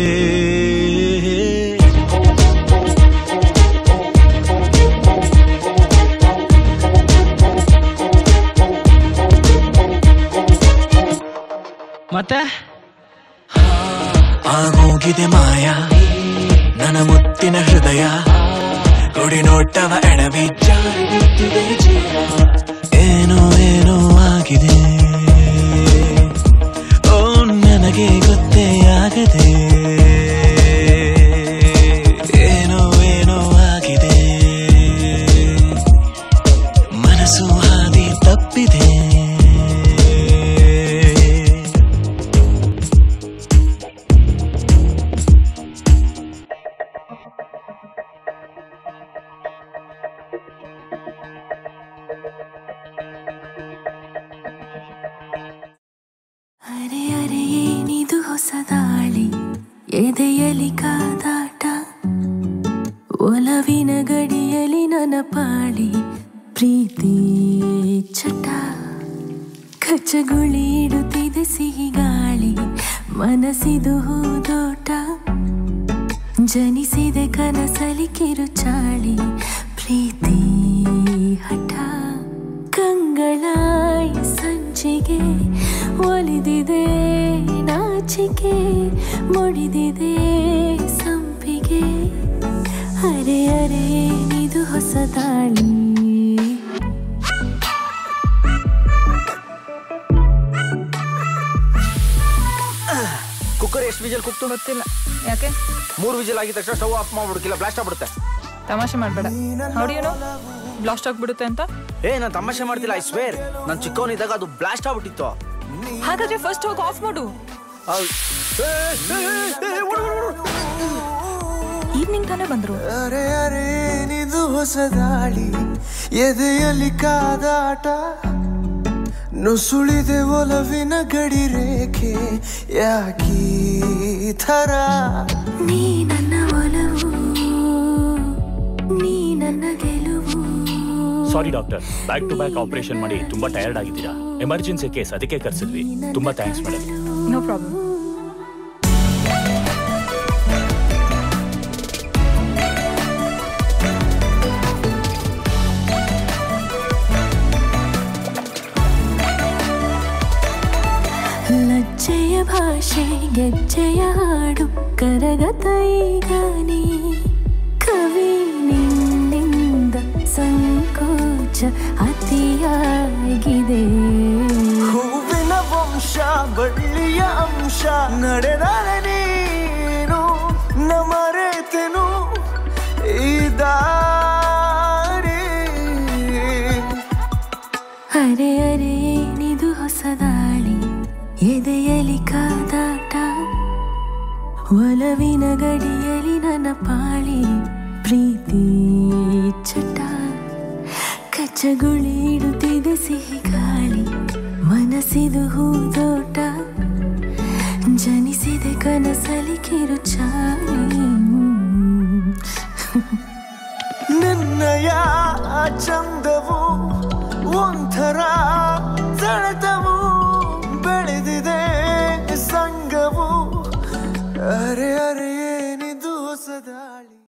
ಮತ್ತೆ ಆಗೋಗಿದೆ ಮಾಯ ನನ್ನ ಮುತ್ತಿನ ಹೃದಯ ಕುಡಿ ನೋಟವ ಎಡವಿ ಜಾರಿ ಬಿದ್ದಿದೆ ಜೀವ ಏನೋ ಏನೋ ಆಗಿದೆ ಓ ನನಗೆ ಗೊತ್ತೇ ಆಗದೆ ಏನೋ ಏನೋ ಆಗಿದೆ ಮನಸ್ಸು ಹಾದಿ ತಪ್ಪಿದೆ ಅರೆ ಅರೆ ಏನಿದು ಹೊಸ ದಾಳಿ ಎದೆಯಲಿ ಕಾದಾಟ ಒಲವಿನ ಗಡಿಯಲಿ ನನ್ನ ಪಾಳಿ ಪ್ರೀತಿ ಚಟ ಕಚ್ಚಗುಳಿ ಇಡುತ್ತಿದೆ ಸಿಹಿ ಗಾಳಿ ಮನಸ್ಸಿದು ಹೂದೋಟ ಜನಿಸಿದೆ ಕನಸಲಿ ಕಿರುಚಾಳಿ ಪ್ರೀತಿ ಹಠ ಕಂಗಳಾಯಿ ಸಂಚ ದೋಚಿಗೆ ಒಲಿದಿದೆ ನಾಚಿಕೆ ಮುಡಿದಿದೆ ಸಂಪಿಗೆ ಅರೆ ಅರೆ ಏನಿದು ಹೊಸ ದಾಳಿ ಕುಕ್ಕರ್ ಎಷ್ಟು ವಿಜಲ್ ಕುಕ್ತು ಗೊತ್ತಿಲ್ಲ ಯಾಕೆ ಮೂರು ವಿಜಲ್ ಆಗಿದ ತಕ್ಷಣ ಸ್ಟವ್ ಆಫ್ ಮಾಡ್ಬಿಡ್ಕಿಲ್ಲ ಬ್ಲಾಸ್ಟ್ ಆಗ್ಬಿಡುತ್ತೆ ತಮಾಷೆ ಮಾಡಬೇಡ ನೋಡಿಯೋನು ಬ್ಲಾಸ್ಟ್ ಆಗ್ಬಿಡುತ್ತೆ ಅಂತ ಏ ನಾನು ತಮಾಷೆ ಮಾಡ್ತಿಲ್ಲ ಐ ಸ್ವೇರ್ ನಾನು ಚಿಕ್ಕವನಿದ್ದಾಗ ಅದು ಬ್ಲಾಸ್ಟ್ ಆಗ್ಬಿಟ್ಟಿತ್ತು ಹಾಗಾದ್ರೆ ಫಸ್ಟ್ ಹೋಗಿ ಆಫ್ ಮಾಡು ಹೌದ್. ಏ, ಏ, ಏ, ಏ, ಓಡು, ಓಡು, ಓಡು. ಈವ್ನಿಂಗ್ ತಾನೇ ಬಂದ್ರು ಅರೆ ಅರೆ ಏನಿದು ಹೊಸ ದಾಳಿ ಎದೆಯಲ್ಲಿ ಕಾದಾಟ ನುಸುಳಿದೆ ಒಲವಿನ ಗಡಿ ರೇಖೆ ಯಾಕೀ ಥರ ನೀ ನನ್ನ ಒಲವು ನೀ ನನ್ನ ಗೆಲುವು sorry doctor back to back operation ಮಾಡಿ ತುಂಬಾ ಟಯರ್ಡ್ ಆಗಿದ್ದೀರಾ ಎಮರ್ಜೆನ್ಸಿ ಕೇಸ್ ಅದಕ್ಕೆ ಕರ್ಸಿದ್ವಿ ತುಂಬಾ ಥ್ಯಾಂಕ್ಸ್ ಮೇಡಮ್ ನೋ ಪ್ರಾಬ್ಲಮ್ ಲಜ್ಜೆಯ ಭಾಷೆ ಗೆಜ್ಜೆಯ ಹಾಡು ಕರಗತ ಈಗ ನೀ ಕವಿ ನಿನ್ನಿಂದ ಸಂಕೋಚ ಅತಿಯಾಗಿದೆ ಹೂವಿನ ವಂಶ ಬಳ್ಳಿಯ ಅಂಶ ನಡೆದರೆ ನೀನು ನಮರೆತೆನು ಈ ದಾರಿ ಅರೆ ಅರೆ ಏನಿದು ಹೊಸ ದಾಳಿ ಎದೆಯಲಿ ಕಾದಾಟ ಒಲವಿನ ಗಡಿಯಲಿ ನನ್ನ ಪಾಳಿ ಪ್ರೀತಿ ಚಟ ಕಚ್ಚಗುಳಿ ಇಡುತ್ತಿದೆ ಸಿಹಿ ಗಾಳಿ ಮನಸ್ಸಿದು ಹೂದೋಟ ಜನಿಸಿದೆ ಕನಸಲಿ ಕಿರುಚಾಳಿ ನಿನ್ನಯ ಚಂದ